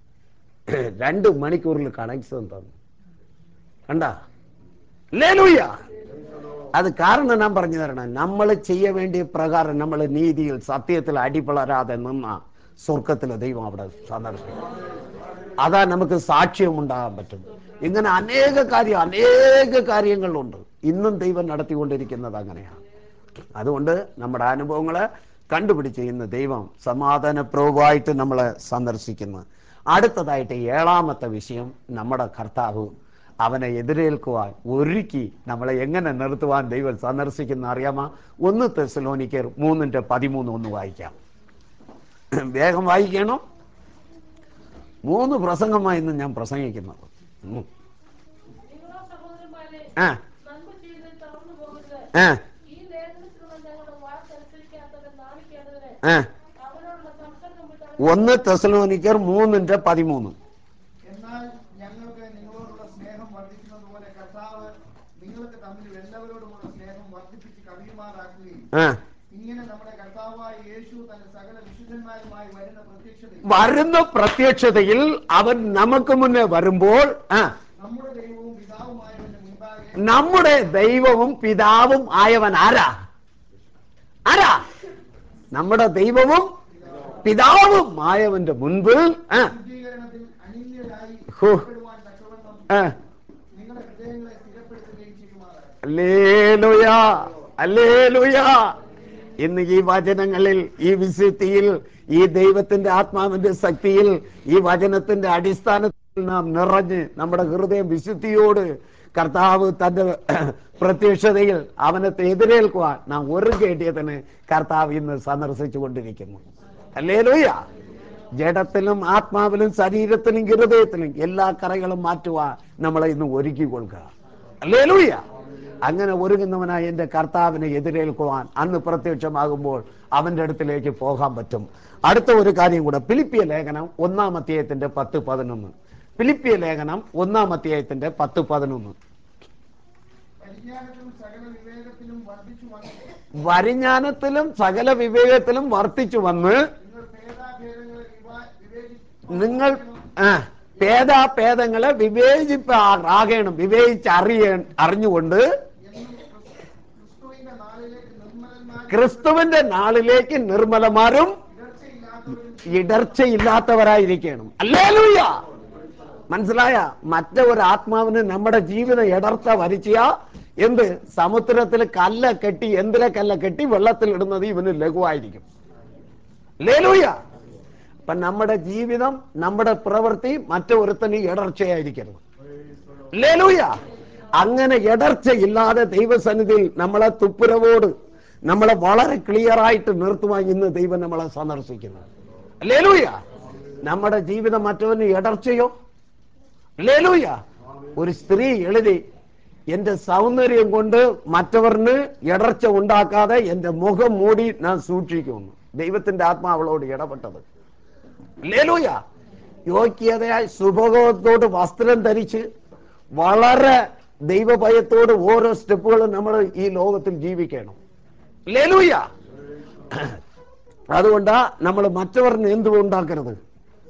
രണ്ട് മണിക്കൂറിൽ കണക്ഷൻ തന്നു കണ്ട ലേലൂയ്യ അത് കാരണം ഞാൻ പറഞ്ഞു തരണം നമ്മൾ ചെയ്യ വേണ്ടിയ പ്രകാരം നമ്മൾ നീതിയിൽ സത്യത്തിൽ അടിപളരാതെ നിന്ന സ്വർഗത്തിലെ ദൈവം അവിടെ സന്ദർശിക്കും അതാ നമുക്ക് സാക്ഷ്യം ഉണ്ടാകാൻ പറ്റും ഇങ്ങനെ അനേക കാര്യം അനേക കാര്യങ്ങളുണ്ട് ഇന്നും ദൈവം നടത്തിക്കൊണ്ടിരിക്കുന്നത് അങ്ങനെയാണ് അതുകൊണ്ട് നമ്മുടെ അനുഭവങ്ങളെ കണ്ടുപിടിച്ച് ഇന്ന് ദൈവം സമാധാനപ്രഭുവായിട്ട് നമ്മളെ സന്ദർശിക്കുന്നു അടുത്തതായിട്ട് ഏഴാമത്തെ വിഷയം നമ്മുടെ കർത്താവ് അവനെ എതിരേൽക്കുവാൻ ഒരുക്കി നമ്മളെ എങ്ങനെ നിർത്തുവാൻ ദൈവം സന്ദർശിക്കുന്ന അറിയാമോ ഒന്ന് തെസലോനിക്കർ മൂന്നിന്റെ പതിമൂന്ന് ഒന്ന് വായിക്കാം വേഗം വായിക്കണം മൂന്ന് പ്രസംഗമായി ഇന്ന് ഞാൻ പ്രസംഗിക്കുന്നത് ഉം. നിങ്ങളോ സഹോദരന്മാരെ ആ നന്മ ചെയ്ത് തളർന്നു പോകരുത് ആ ഈ ലേഖനത്തിലുള്ള ഞങ്ങളുടെ വാക്കനുസരിക്കാത്തവരെ നാണിക്കേണ്ടതിന് ആ അവരോടുള്ള സംസർഗം വിട്ട് ഒന്ന് തെസലോനിക്കർ മൂന്നിന്റെ പതിമൂന്ന് എന്നാൽ ഞങ്ങൾക്ക് നിങ്ങളോടുള്ള സ്നേഹം വർദ്ധിക്കുന്നത് പോലെ കർത്താവ് നിങ്ങൾക്ക് തമ്മിൽ എല്ലാവരോടുമുള്ള സ്നേഹം വർദ്ധിപ്പിച്ച് കവിയുമാറാക്കുകയും ആ ഇങ്ങനെ നമ്മുടെ കർത്താവായ യേശു തന്റെ സകല വിശുദ്ധന്മാരുമായി വരുന്ന പ്രത്യക്ഷതയിൽ വരുന്ന പ്രത്യക്ഷതയിൽ അവൻ നമുക്ക് മുന്നേ വരുമ്പോൾ ആ നമ്മുടെ ദൈവവും പിതാവുമായവന്റെ മുൻപാകെ നമ്മുടെ ദൈവവും പിതാവും ആയവൻ ആരാ ആരാ നമ്മുടെ ദൈവവും പിതാവും ആയവന്റെ മുൻപിൽ ആ, ശുദ്ധീകരണത്തിൽ അനിന്യരായി ഹോ. ഏർപ്പെടുവാൻ തക്കവണ്ണം ആ, നിങ്ങളുടെ ഹൃദയങ്ങളെ സ്ഥിരപ്പെടുത്തുകയും ചെയ്യുമാറാകട്ടെ അല്ലേലൂയ അല്ലേലൂയ ഇന്ന് ഈ വചനങ്ങളിൽ ഈ വിശുദ്ധിയിൽ ഈ ദൈവത്തിന്റെ ആത്മാവിന്റെ ശക്തിയിൽ ഈ വചനത്തിന്റെ അടിസ്ഥാനത്തിൽ നാം നിറഞ്ഞ് നമ്മുടെ ഹൃദയം വിശുദ്ധിയോട് കർത്താവ് തന്റെ പ്രത്യക്ഷതയിൽ അവനെ എതിരേൽക്കുവാൻ നാം ഒരു കേട്ടിയതിന് കർത്താവ് ഇന്ന് സന്ദർശിച്ചു കൊണ്ടിരിക്കുന്നു അല്ലേലൂയ ജഡത്തിലും ആത്മാവിലും ശരീരത്തിലും ഹൃദയത്തിലും എല്ലാ കറകളും മാറ്റുവാൻ നമ്മളെ ഇന്ന് ഒരുക്കി കൊടുക്കുക അല്ലേലൂയ അങ്ങനെ ഒരുങ്ങുന്നവനായി എൻ്റെ കർത്താവിനെ എതിരേൽക്കുവാൻ അന്ന് പ്രത്യക്ഷമാകുമ്പോൾ അവൻ്റെ അടുത്തിലേക്ക് പോകാൻ പറ്റും അടുത്ത ഒരു കാര്യം കൂടെ ഫിലിപ്പിയ ലേഖനം ഒന്നാം അധ്യായത്തിന്റെ പത്ത് പതിനൊന്ന് ഫിലിപ്പിയ ലേഖനം ഒന്നാം അധ്യായത്തിന്റെ പത്ത് പതിനൊന്ന് പരിജ്ഞാനത്തിലും സകല വിവേകത്തിലും വർദ്ധിച്ചു വന്നു വരിஞாനത്തിലും സകല വിവേകത്തിലും വർത്തിച്ചു വന്ന് നിങ്ങൾ ഭേദാഭേദങ്ങളെ വിവാ- വിവേചി നിങ്ങൾ ആ, ഭേദാഭേദങ്ങളെ വിവേചിപ്പാകണം വിവേചിച്ചറിയ അറിഞ്ഞുകൊണ്ട് എന്നും ക്രിസ്തുവിന്റെ നാളിലേക്ക് നിർമ്മലന്മാരും ക്രിസ്തുവിന്റെ നാളിലേക്ക് നിർമ്മലമാരും ഇടർച്ചയില്ലാത്തവരും ഇടർച്ചയില്ലാത്തവരായിരിക്കണം അല്ലേലൂയ മനസ്സിലായ മറ്റേ ഒരു ആത്മാവിന് നമ്മുടെ ജീവിതം ഇടർച്ച വരിച്ച എന്ത് സമുദ്രത്തിൽ കല്ല കെട്ടി എന്തിലെ കല്ല കെട്ടി വെള്ളത്തിൽ ഇടുന്നത് ഇവന് ലഘുവായിരിക്കും ലേലൂയ അപ്പൊ നമ്മുടെ ജീവിതം നമ്മുടെ പ്രവൃത്തി മറ്റൊരുത്തന് ഇടർച്ചയായിരിക്കരുത് ലേലൂയ അങ്ങനെ ഇടർച്ചയില്ലാതെ ദൈവസന്നിധിയിൽ നമ്മളെ തുപ്പുരവോട് നമ്മളെ വളരെ ക്ലിയർ ആയിട്ട് നിർത്തുവാൻ ഇന്ന് ദൈവം നമ്മളെ സന്ദർശിക്കുന്നു ലേലൂയ നമ്മുടെ ജീവിതം മറ്റവന് ഇടർച്ചയോ ലേലൂയ ഒരു സ്ത്രീ എഴുതി എന്റെ സൗന്ദര്യം കൊണ്ട് മറ്റവരിന് ഇടർച്ച ഉണ്ടാക്കാതെ എന്റെ മുഖം മൂടി ഞാൻ സൂക്ഷിക്കുന്നു ദൈവത്തിന്റെ ആത്മാവളോട് ഇടപെട്ടത് ലേലൂയ യോഗ്യതയായി സുഭോഗത്തോട് വസ്ത്രം ധരിച്ച് വളരെ ദൈവഭയത്തോട് ഓരോ സ്റ്റെപ്പുകളും നമ്മൾ ഈ ലോകത്തിൽ ജീവിക്കണം ലേലൂയ അതുകൊണ്ടാ നമ്മൾ മറ്റവരിന് എന്തും ഉണ്ടാക്കരുത്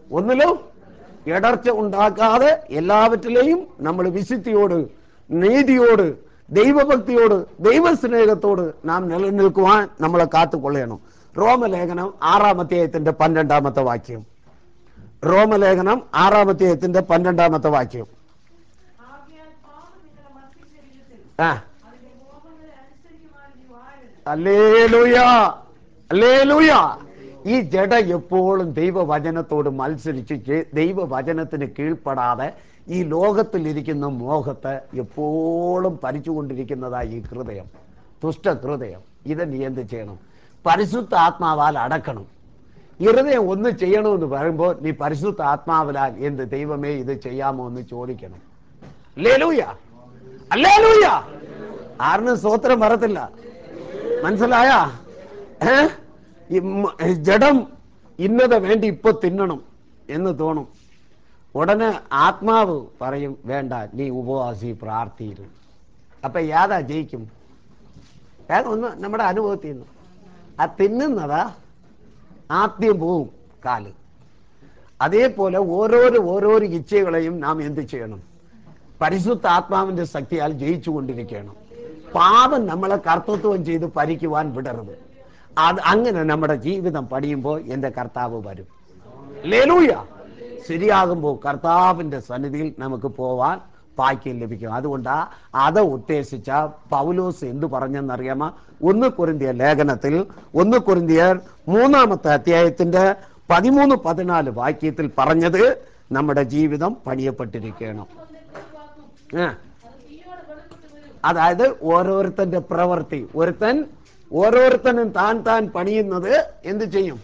ഒന്നിലും ഇടർച്ച ഉണ്ടാക്കാതെ എല്ലാവറ്റിലെയും നമ്മൾ വിശുദ്ധിയോട് നീതിയോട് ദൈവഭക്തിയോട് ദൈവസ്നേഹത്തോട് നാം നിലനിൽക്കുവാൻ നമ്മളെ കാത്തുകൊള്ളണം റോമലേഖനം ആറാമധ്യായത്തിന്റെ പന്ത്രണ്ടാമത്തെ വാക്യം റോമലേഖനം ആറാമധ്യായത്തിന്റെ പന്ത്രണ്ടാമത്തെ വാക്യം ആകയാൽ പാപം നിങ്ങളുടെ മസ്തിഷ്കത്തിൽ ആ അതിന്റെ മോഹങ്ങളെ അനുസരിക്കുവാൻ നീ വാഴരുത് അല്ലേലൂയ അല്ലേലൂയ ഈ ജഡ എപ്പോഴും ദൈവവചനത്തോട് മത്സരിച്ച് ജെ- ദൈവവചനത്തിന് കീഴ്പ്പെടാതെ ഈ ലോകത്തിലിരിക്കുന്ന മോഹത്തെ എപ്പോഴും ഭരിച്ചുകൊണ്ടിരിക്കുന്നതായി ഈ ഹൃദയം ദുഷ്ട ഹൃദയം ഇത് നീ എന്ത് ചെയ്യണം പരിശുദ്ധ ആത്മാവാൽ അടക്കണം ഈ ഹൃദയം ഒന്ന് ചെയ്യണമെന്ന് പറയുമ്പോൾ നീ പരിശുദ്ധ ആത്മാവിലാൽ എന്ത് ദൈവമേ ഇത് ചെയ്യാമോ എന്ന് ചോദിക്കണം അല്ലേലൂയ അല്ലേലൂയ ആറിനും സ്തോത്രം വരത്തില്ല മനസ്സിലായ ഏ ഈ മ- ജഡം ഇന്നത് വേണ്ടി ഇപ്പൊ തിന്നണം എന്ന് തോന്നും ഉടനെ ആത്മാവ് പറയും വേണ്ട നീ ഉപവാസി പ്രാർത്ഥിയിരും അപ്പൊ യാതാ ജയിക്കും ഏതാ ഒന്ന് നമ്മുടെ അനുഭവത്തിൽ നിന്ന് ആ തിന്നുന്നതാ ആദ്യം പോവും കാല് അതേപോലെ ഓരോരോ ഓരോരോ ഇച്ഛകളെയും നാം എന്ത് ചെയ്യണം പരിശുദ്ധ ആത്മാവിന്റെ ശക്തിയാൽ ജയിച്ചു കൊണ്ടിരിക്കണം പാപം നമ്മളെ കർത്തൃത്വം ചെയ്ത് ഭരിക്കുവാൻ വിടരുത് അത് അങ്ങനെ നമ്മുടെ ജീവിതം പണിയുമ്പോൾ എൻ്റെ കർത്താവ് വരും ലേലൂയ ശരിയാകുമ്പോൾ കർത്താവിന്റെ സന്നിധിയിൽ നമുക്ക് പോവാൻ ഭാഗ്യം ലഭിക്കും അതുകൊണ്ടാ അത് ഉദ്ദേശിച്ച പൗലോസ് എന്തു പറഞ്ഞെന്നറിയാമോ ഒന്ന് കുറിന്തിയ ലേഖനത്തിൽ ഒന്ന് കുറിന്തിയർ മൂന്നാമത്തെ അധ്യായത്തിന്റെ പതിമൂന്ന് പതിനാല് വാക്യത്തിൽ പറഞ്ഞത് നമ്മുടെ ജീവിതം പണിയപ്പെട്ടിരിക്കണം വന്ന് കീഴ്വാക്കും ആ അത് തീയോടെ വെളിപ്പെട്ട് വരും അതായത് ഓരോരുത്തന്റെ പ്രവൃത്തി ഒരുത്തൻ ഓരോരുത്തനും താൻ താൻ പണിയുന്നത് എന്ത് ചെയ്യും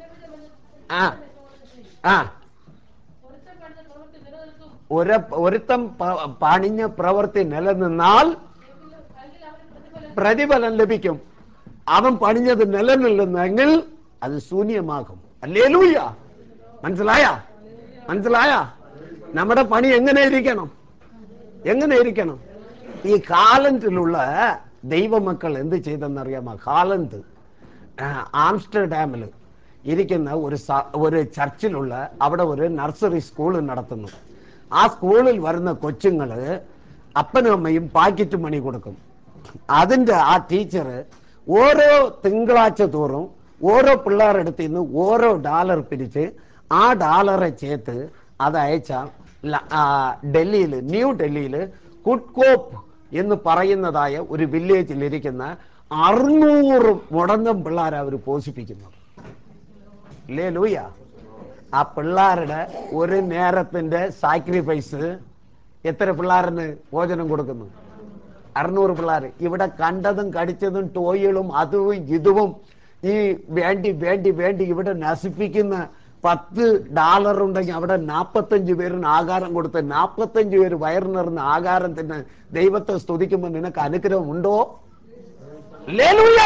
ആ ആ ഒരുത്തൻ കണ്ട പ്രവൃത്തി നിലനിൽക്കും ഒരു ഒരുത്തൻ പ- പണിഞ്ഞ പ്രവൃത്തി നിലനിന്നാൽ എങ്കിലും അല്ലെങ്കിൽ അവന് പ്രതിഫലം പ്രതിഫലം ലഭിക്കും അവൻ പണിഞ്ഞത് നിലനിൽക്കുന്നെങ്കിൽ അത് ശൂന്യമാകും അല്ലേലൂയ മനസ്സിലായ മനസ്സിലായ നമ്മുടെ പണി എങ്ങനെ ഇരിക്കണം എങ്ങനെ ഇരിക്കണം ഈ കാലന്റിലുള്ള ദൈവമക്കൾ എന്ത് ചെയ്തെന്നറിയാമോ കാലന്ത് ആ, ആംസ്റ്റർഡാമിൽ ഇരിക്കുന്ന ഒരു സ- ഒരു ചർച്ചിലുള്ള അവിടെ ഒരു നഴ്സറി സ്കൂൾ നടത്തുന്നു ആ സ്കൂളിൽ വരുന്ന കൊച്ചുങ്ങള് അപ്പനും അമ്മയും പാക്കറ്റ് മണി കൊടുക്കും അതിന്റെ ആ ടീച്ചർ ഓരോ തിങ്കളാഴ്ച തോറും ഓരോ പിള്ളേരെടുത്ത് നിന്ന് ഓരോ ഡാലർ പിരിച്ച് ആ ഡാലറെ ചേർത്ത് അത് അയച്ച ഡൽഹിയിൽ ന്യൂ ഡൽഹിയിൽ കുഡ്കോപ്പ് എന്ന് പറയുന്നതായ ഒരു വില്ലേജിൽ ഇരിക്കുന്ന അറുന്നൂറ് മുടങ്ങം പിള്ളേരെ അവർ പോഷിപ്പിക്കുന്നത് ലേ ലൂയ ആ പിള്ളേരുടെ ഒരു നേരത്തിന്റെ സാക്രിഫൈസ് എത്ര പിള്ളേരിന് ഭോജനം കൊടുക്കുന്നു അറുന്നൂറ് പിള്ളേർ ഇവിടെ കണ്ടതും കടിച്ചതും ടോയ്കളും അതും ഇതും ഈ വേണ്ടി വേണ്ടി വേണ്ടി ഇവിടെ നശിപ്പിക്കുന്ന പത്ത് ഡാലർ ഉണ്ടെങ്കിൽ അവിടെ നാൽപ്പത്തഞ്ച് പേരിന് ആഹാരം കൊടുത്ത് നാൽപ്പത്തഞ്ച് പേര് വയറിനിറന്ന് ആഹാരം തിന്ന് ദൈവത്തെ സ്തുതിക്കുമ്പോൾ നിനക്ക് അനുഗ്രഹം ഉണ്ടോ ലേലൂയ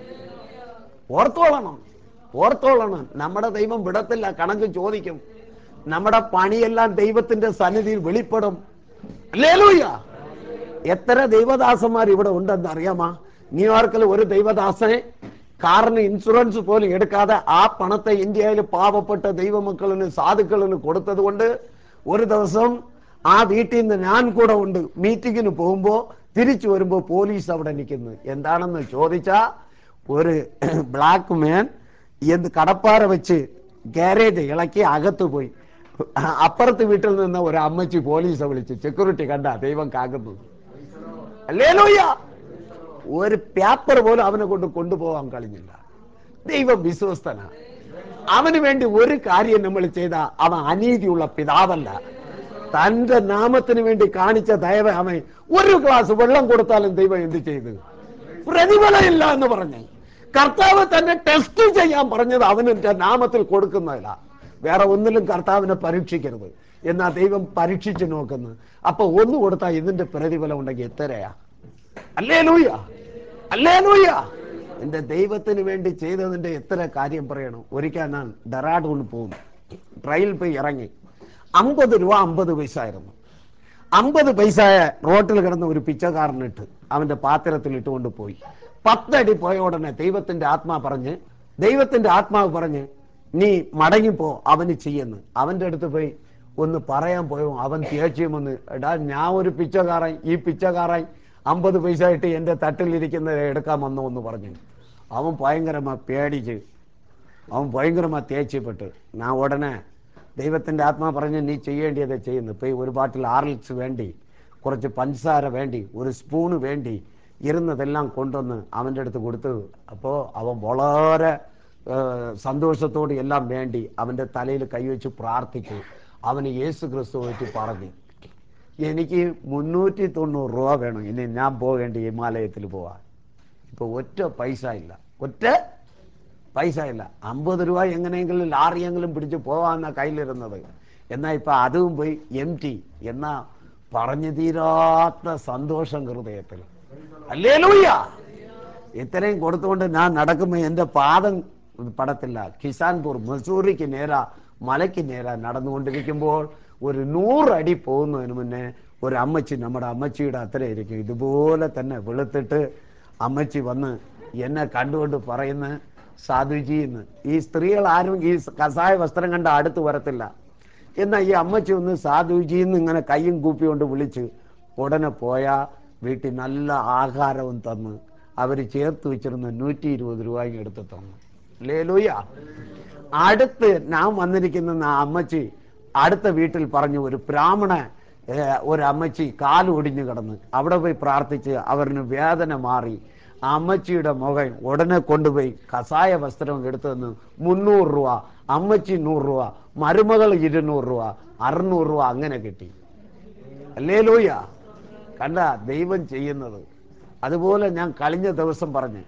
ഓർത്തോളണം ഓർത്തോളണം നമ്മുടെ ദൈവം വിടത്തില്ല കണക്ക് ചോദിക്കും നമ്മുടെ പണിയെല്ലാം ദൈവത്തിന്റെ സന്നിധിയിൽ വെളിപ്പെടും ലേലൂയ എത്ര ദൈവദാസന്മാർ ഇവിടെ ഉണ്ടെന്ന് അറിയാമോ ന്യൂയോർക്കിൽ ഒരു ദൈവദാസനെ കാറിന് ഇൻഷുറൻസ് പോലും എടുക്കാതെ ആ പണത്തെ ഇന്ത്യയിൽ പാവപ്പെട്ട ദൈവമക്കളിന് സാധുക്കളിന് കൊടുത്തത് കൊണ്ട് ഒരു ദിവസം ആ വീട്ടിൽ നിന്ന് ഞാൻ കൂടെ ഉണ്ട് മീറ്റിങ്ങിന് പോകുമ്പോൾ തിരിച്ചു വരുമ്പോൾ പോലീസ് അവിടെ നിൽക്കുന്നു എന്താണെന്ന് ചോദിച്ചാ ഒരു ബ്ലാക്ക് മാൻ എന്ത് കടപ്പാറ വെച്ച് ഗാരേജ് ഇളക്കി അകത്ത് പോയി അപ്പുറത്ത് വീട്ടിൽ നിന്ന് ഒരു അമ്മച്ചി പോലീസെ വിളിച്ച് സെക്യൂരിറ്റി കണ്ട ദൈവം കാക്കുന്നു അല്ലേലൂയ്യ ഒരു പേപ്പർ പോലും അവനെ കൊണ്ട് കൊണ്ടുപോകാൻ കഴിഞ്ഞില്ല ദൈവം വിശ്വസ്തനാ അവന് വേണ്ടി ഒരു കാര്യം നമ്മൾ ചെയ്ത അവൻ അനീതിയുള്ള പിതാവല്ല തന്റെ നാമത്തിന് വേണ്ടി കാണിച്ച ദയവ അവൻ ഒരു ഗ്ലാസ് വെള്ളം കൊടുത്താലും ദൈവം എന്ത് ചെയ്തു പ്രതിഫലമില്ല എന്ന് പറഞ്ഞു കർത്താവ് തന്നെ ടെസ്റ്റ് ചെയ്യാൻ പറഞ്ഞത് അവന് എന്റെ നാമത്തിൽ കൊടുക്കുന്നതല്ല വേറെ ഒന്നിലും കർത്താവിനെ പരീക്ഷിക്കരുത് എന്നാ ദൈവം പരീക്ഷിച്ചു നോക്കുന്നു അപ്പൊ ഒന്ന് കൊടുത്താൽ ഇതിന്റെ പ്രതിഫലം ഉണ്ടെങ്കിൽ എത്രയാ അല്ലേ ലൂയ അല്ലേ ലൂയ എന്റെ ദൈവത്തിന് വേണ്ടി ചെയ്തതിന്റെ എത്ര കാര്യം പറയണം ഒരിക്കൽ ഞാൻ ഡെറാഡൂണ് പോകുന്നു ട്രെയിനിൽ പോയി ഇറങ്ങി അമ്പത് രൂപ അമ്പത് പൈസ ആയിരുന്നു അമ്പത് പൈസ റോട്ടിൽ കിടന്ന ഒരു പിച്ചക്കാരനിട്ട് അവന്റെ പാത്രത്തിൽ ഇട്ടുകൊണ്ട് പോയി പത്തടി പോയ ഉടനെ ദൈവത്തിന്റെ ആത്മാ പറഞ്ഞ് ദൈവത്തിന്റെ ആത്മാവ് പറഞ്ഞ് നീ മടങ്ങിപ്പോ അവന് ചെയ്യുന്നു അവന്റെ അടുത്ത് പോയി ഒന്ന് പറയാൻ പോയോ അവൻ തേച്ചുമെന്ന് എടാ ഞാൻ ഒരു പിച്ചക്കാരൻ ഈ പിച്ചക്കാരൻ അമ്പത് പൈസ ഇട്ട് എൻ്റെ തട്ടിലിരിക്കുന്നത് എടുക്കാൻ വന്നോ എന്ന് പറഞ്ഞു അവൻ ഭയങ്കരമാ പേടിച്ച് അവൻ ഭയങ്കരമാ തേച്ചപ്പെട്ട് ഞാൻ ഉടനെ ദൈവത്തിൻ്റെ ആത്മാ പറഞ്ഞ് നീ ചെയ്യേണ്ടിയത് ചെയ്യുന്നു ഇപ്പം ഈ ഒരു ബാട്ടിൽ ആർലിക്സ് വേണ്ടി കുറച്ച് പഞ്ചസാര വേണ്ടി ഒരു സ്പൂണ് വേണ്ടി ഇരുന്നതെല്ലാം കൊണ്ടുവന്ന് അവൻ്റെ അടുത്ത് കൊടുത്തു അപ്പോൾ അവൻ വളരെ ഏഹ്, സന്തോഷത്തോടെ എല്ലാം വേണ്ടി അവൻ്റെ തലയിൽ കൈവച്ച് പ്രാർത്ഥിച്ചു അവന് യേസു ക്രിസ്തു വെച്ച് പറഞ്ഞു എനിക്ക് മുന്നൂറ്റി തൊണ്ണൂറ് രൂപ വേണം ഇനി ഞാൻ പോകേണ്ട ഹിമാലയത്തിൽ പോവാൻ ഇപ്പൊ ഒറ്റ പൈസ ഇല്ല ഒറ്റ പൈസ ഇല്ല അമ്പത് രൂപ എങ്ങനെയെങ്കിലും ലാറിയെങ്കിലും പിടിച്ച് പോവാന്ന കയ്യിലിരുന്നത് എന്നാ ഇപ്പൊ അതും പോയി എം ടി എന്നാ പറഞ്ഞു തീരാത്ത സന്തോഷം ഹൃദയത്തിൽ അല്ലേ ഇത്രയും കൊടുത്തുകൊണ്ട് ഞാൻ നടക്കുമ്പോൾ എൻ്റെ പാദം പടത്തില്ല കിസാൻപൂർ മസൂറിക്ക് നേര മലയ്ക്ക് നേര നടന്നുകൊണ്ടിരിക്കുമ്പോൾ ഒരു നൂറടി പോകുന്നതിന് മുന്നേ ഒരു അമ്മച്ചി നമ്മുടെ അമ്മച്ചിയുടെ അത്ര ഇരിക്കും ഇതുപോലെ തന്നെ വെളുത്തിട്ട് അമ്മച്ചി വന്ന് എന്നെ കണ്ടുകൊണ്ട് പറയുന്ന സാധുജി എന്ന് ഈ സ്ത്രീകൾ ആരും ഈ കസായ വസ്ത്രം കണ്ട അടുത്ത് വരത്തില്ല എന്നാൽ ഈ അമ്മച്ചി ഒന്ന് സാധുജി എന്ന് ഇങ്ങനെ കയ്യും കൂപ്പിക്കൊണ്ട് വിളിച്ച് ഉടനെ പോയാ വീട്ടിൽ നല്ല ആഹാരവും തന്ന് അവർ ചേർത്ത് വെച്ചിരുന്ന നൂറ്റി ഇരുപത് രൂപയും എടുത്ത് തന്നു ലേലൂയ അടുത്ത് ഞാൻ വന്നിരിക്കുന്ന ആ അമ്മച്ചി അടുത്ത വീട്ടിൽ പറഞ്ഞു ഒരു ബ്രാഹ്മണ ഏ, ഒരു അമ്മച്ചി കാല് ഒടിഞ്ഞു കിടന്ന് അവിടെ പോയി പ്രാർത്ഥിച്ച് അവരിന് വേദന മാറി ആ അമ്മച്ചിയുടെ മുഖം ഉടനെ കൊണ്ടുപോയി കസായ വസ്ത്രം എടുത്തു തന്നു മുന്നൂറ് രൂപ അമ്മച്ചി നൂറ് രൂപ മരുമകൾ ഇരുന്നൂറ് രൂപ അറുന്നൂറ് രൂപ അങ്ങനെ കിട്ടി അല്ലേ ലൂയ കണ്ട ദൈവം ചെയ്യുന്നത് അതുപോലെ ഞാൻ കഴിഞ്ഞ ദിവസം പറഞ്ഞു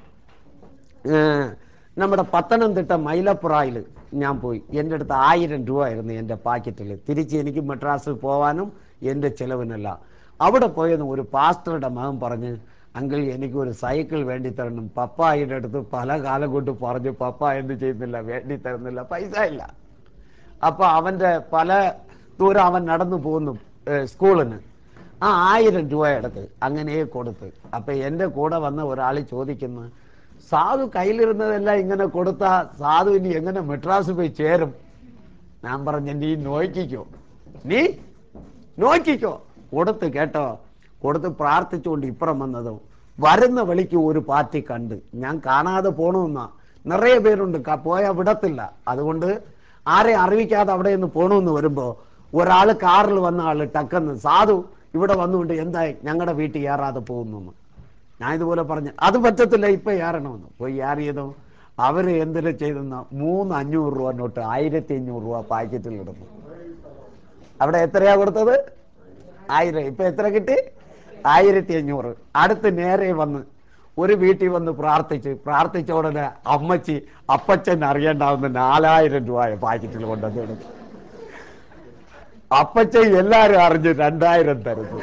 ഏഹ്, നമ്മുടെ പത്തനംതിട്ട മൈലപ്പുറായിൽ ഞാൻ പോയി എൻ്റെ അടുത്ത് ആയിരം രൂപ ആയിരുന്നു എൻ്റെ പാക്കറ്റിൽ തിരിച്ച് എനിക്ക് മദ്രാസിൽ പോകാനും എൻ്റെ ചിലവിനല്ല അവിടെ പോയെന്ന് ഒരു പാസ്റ്ററുടെ മകൻ പറഞ്ഞ് അങ്കിൾ എനിക്ക് ഒരു സൈക്കിൾ വേണ്ടി തരണം പപ്പായുടെ അടുത്ത് പല കാലം കൊണ്ട് പറഞ്ഞു പപ്പ എന്ത് ചെയ്യുന്നില്ല വേണ്ടി തരുന്നില്ല പൈസ ഇല്ല അപ്പൊ അവന്റെ പല ദൂരം അവൻ നടന്നു പോകുന്നു ഏഹ്, സ്കൂളിന് ആ ആയിരം രൂപ എടുത്ത് അങ്ങനെ കൊടുത്ത് അപ്പൊ എൻ്റെ കൂടെ വന്ന ഒരാൾ ചോദിക്കുന്നു സാധു കയ്യിലിരുന്നതെല്ലാം ഇങ്ങനെ കൊടുത്താ സാധു ഇനി എങ്ങനെ മെട്രാസ് പോയി ചേരും ഞാൻ പറഞ്ഞു നീ നോക്കിക്കോ നീ നോക്കിക്കോ കൊടുത്ത് കേട്ടോ കൊടുത്ത് പ്രാർത്ഥിച്ചുകൊണ്ട് ഇപ്പുറം വന്നതും വരുന്ന വഴിക്ക് ഒരു പാർട്ടി കണ്ട് ഞാൻ കാണാതെ പോണമെന്നാ നിറയെ പേരുണ്ട് ക- പോയാ വിടത്തില്ല അതുകൊണ്ട് ആരെ അറിയിക്കാതെ അവിടെ നിന്ന് പോണമെന്ന് വരുമ്പോ ഒരാൾ കാറിൽ വന്ന ആള് ടക്കെന്ന് സാധു ഇവിടെ വന്നുകൊണ്ട് എന്തായി ഞങ്ങളുടെ വീട്ടിൽ ഏറാതെ പോകുന്നു ഞാൻ ഇതുപോലെ പറഞ്ഞു അത് പറ്റത്തില്ല ഇപ്പൊ ഏറണമെന്ന് പോയി ഏറിയതോ അവര് എന്തിനു ചെയ്തെന്ന മൂന്ന് അഞ്ഞൂറ് രൂപ നോട്ട് ആയിരത്തി അഞ്ഞൂറ് രൂപ പാക്കറ്റിൽ ഇടുന്നു അവിടെ എത്രയാ കൊടുത്തത് ആയിരം ഇപ്പൊ എത്ര കിട്ടി ആയിരത്തി അഞ്ഞൂറ് അടുത്ത് നേരെ വന്ന് ഒരു വീട്ടിൽ വന്ന് പ്രാർത്ഥിച്ച് പ്രാർത്ഥിച്ച ഉടനെ അമ്മച്ചി അപ്പച്ചൻ അറിയണ്ടാവുന്ന നാലായിരം രൂപ പാക്കറ്റിൽ കൊണ്ടുവന്ന് കൊടുത്തു അപ്പച്ചൻ എല്ലാരും അറിഞ്ഞ് രണ്ടായിരം തരുന്നു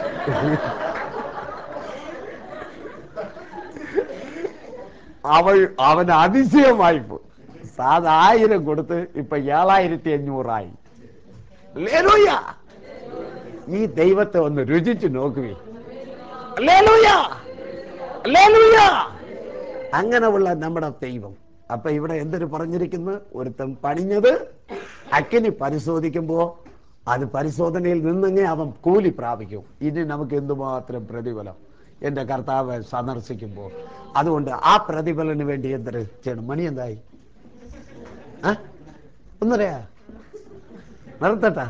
അവൻ അവൻ അതിശയമായി പോയി സാധാ ആയിരം കൊടുത്ത് ഇപ്പൊ ഏഴായിരത്തി അഞ്ഞൂറായി ലേലൂയ ഈ ദൈവത്തെ ഒന്ന് രുചിച്ചു നോക്കുവേ ലേലൂയ ലേലൂയ അങ്ങനെയുള്ള നമ്മുടെ ദൈവം അപ്പൊ ഇവിടെ എന്തൊരു പറഞ്ഞിരിക്കുന്നു ഒരുത്തൻ പണിഞ്ഞത് അക്കിനി പരിശോധിക്കുമ്പോ അത് പരിശോധനയിൽ നിന്നെങ്കിൽ അവൻ കൂലി പ്രാപിക്കും ഇനി നമുക്ക് എന്തുമാത്രം പ്രതിഫലം എന്റെ കർത്താവ് സന്ദർശിക്കുമ്പോൾ അതുകൊണ്ട് ആ പ്രതിഫലന് വേണ്ടി എന്തൊരു ചെയ്യണം മണി എന്തായി ആ ഒന്നറിയാ നിർത്തട്ടാ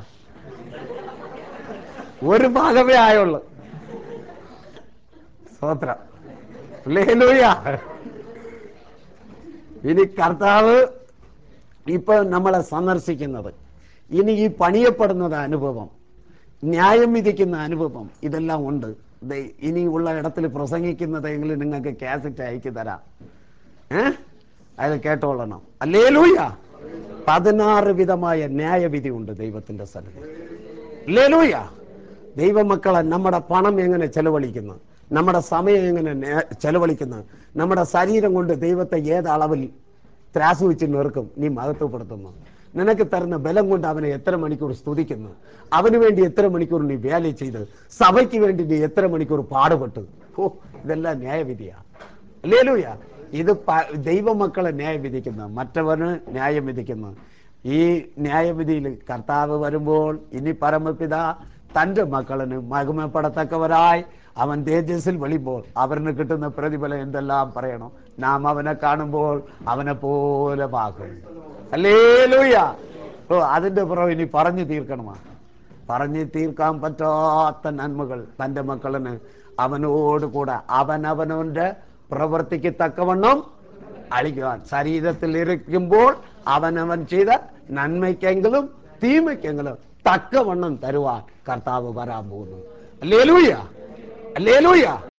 ഒരു ഭാഗമേ ആയുള്ളൂ സ്തോത്രം ഹല്ലേലൂയ. ഇനി കർത്താവ് ഇപ്പൊ നമ്മളെ സന്ദർശിക്കുന്നത് ഇനി ഈ പണിയപ്പെടുന്നത് അനുഭവം ന്യായം വിധിക്കുന്ന അനുഭവം ഇതെല്ലാം ഉണ്ട് ദേ, ഇനിയുള്ള ഇടത്തിൽ പ്രസംഗിക്കുന്നതെങ്കിലും നിങ്ങൾക്ക് കാസറ്റ് അയച്ചു തരാം ഏ അത് കേട്ടോളണം അല്ലേ ലൂയ പതിനാറ് വിധമായ ന്യായവിധി ഉണ്ട് ദൈവത്തിന്റെ സന്നിധി ലേലൂയ ദൈവമക്കളെ നമ്മുടെ പണം എങ്ങനെ ചെലവഴിക്കുന്നു നമ്മുടെ സമയം എങ്ങനെ നേ- ചെലവഴിക്കുന്നു നമ്മുടെ ശരീരം കൊണ്ട് ദൈവത്തെ ഏത് അളവിൽ ത്രാസ് വെച്ച് നേർക്കും നീ മഹത്വപ്പെടുത്തുന്നു നിനക്ക് തരുന്ന ബലം കൊണ്ട് അവനെ എത്ര മണിക്കൂർ സ്തുതിക്കുന്നു അവന് വേണ്ടി എത്ര മണിക്കൂർ നീ വേല ചെയ്ത് സഭയ്ക്ക് വേണ്ടി നീ എത്ര മണിക്കൂർ പാടുപെട്ടു ഓ ഇതെല്ലാം ന്യായവിധിയാ ലേലൂയ ഇത് പ- ദൈവമക്കളെ ന്യായം വിധിക്കുന്നു മറ്റവന് ന്യായം വിധിക്കുന്നു ഈ ന്യായവിധിയിൽ കർത്താവ് വരുമ്പോൾ ഇനി പരമപിത തൻ്റെ മക്കളിന് മഹിമപ്പെടത്തക്കവരായി അവൻ തേജസ്സിൽ വെളിമ്പോൾ അവരിന് കിട്ടുന്ന പ്രതിഫലം എന്തെല്ലാം പറയണം നാം അവനെ കാണുമ്പോൾ അവനെ പോലെ പാകും അല്ലേ ഓ അതിൻ്റെ പുറം ഇനി പറഞ്ഞു തീർക്കണമാ പറഞ്ഞു തീർക്കാൻ പറ്റാത്ത നന്മകൾ തൻ്റെ മക്കളിന് അവനോട് കൂടെ അവനവനവൻ്റെ പ്രവൃത്തിക്ക് തക്കവണ്ണം അളിക്കുവാൻ ശരീരത്തിൽ ഇരിക്കുമ്പോൾ അവനവൻ ചെയ്ത നന്മയ്ക്കെങ്കിലും തീമയ്ക്കെങ്കിലും തക്കവണ്ണം തരുവാൻ കർത്താവ് വരാൻ പോകുന്നു അല്ലേ ലൂയ അല്ലേ ലൂയ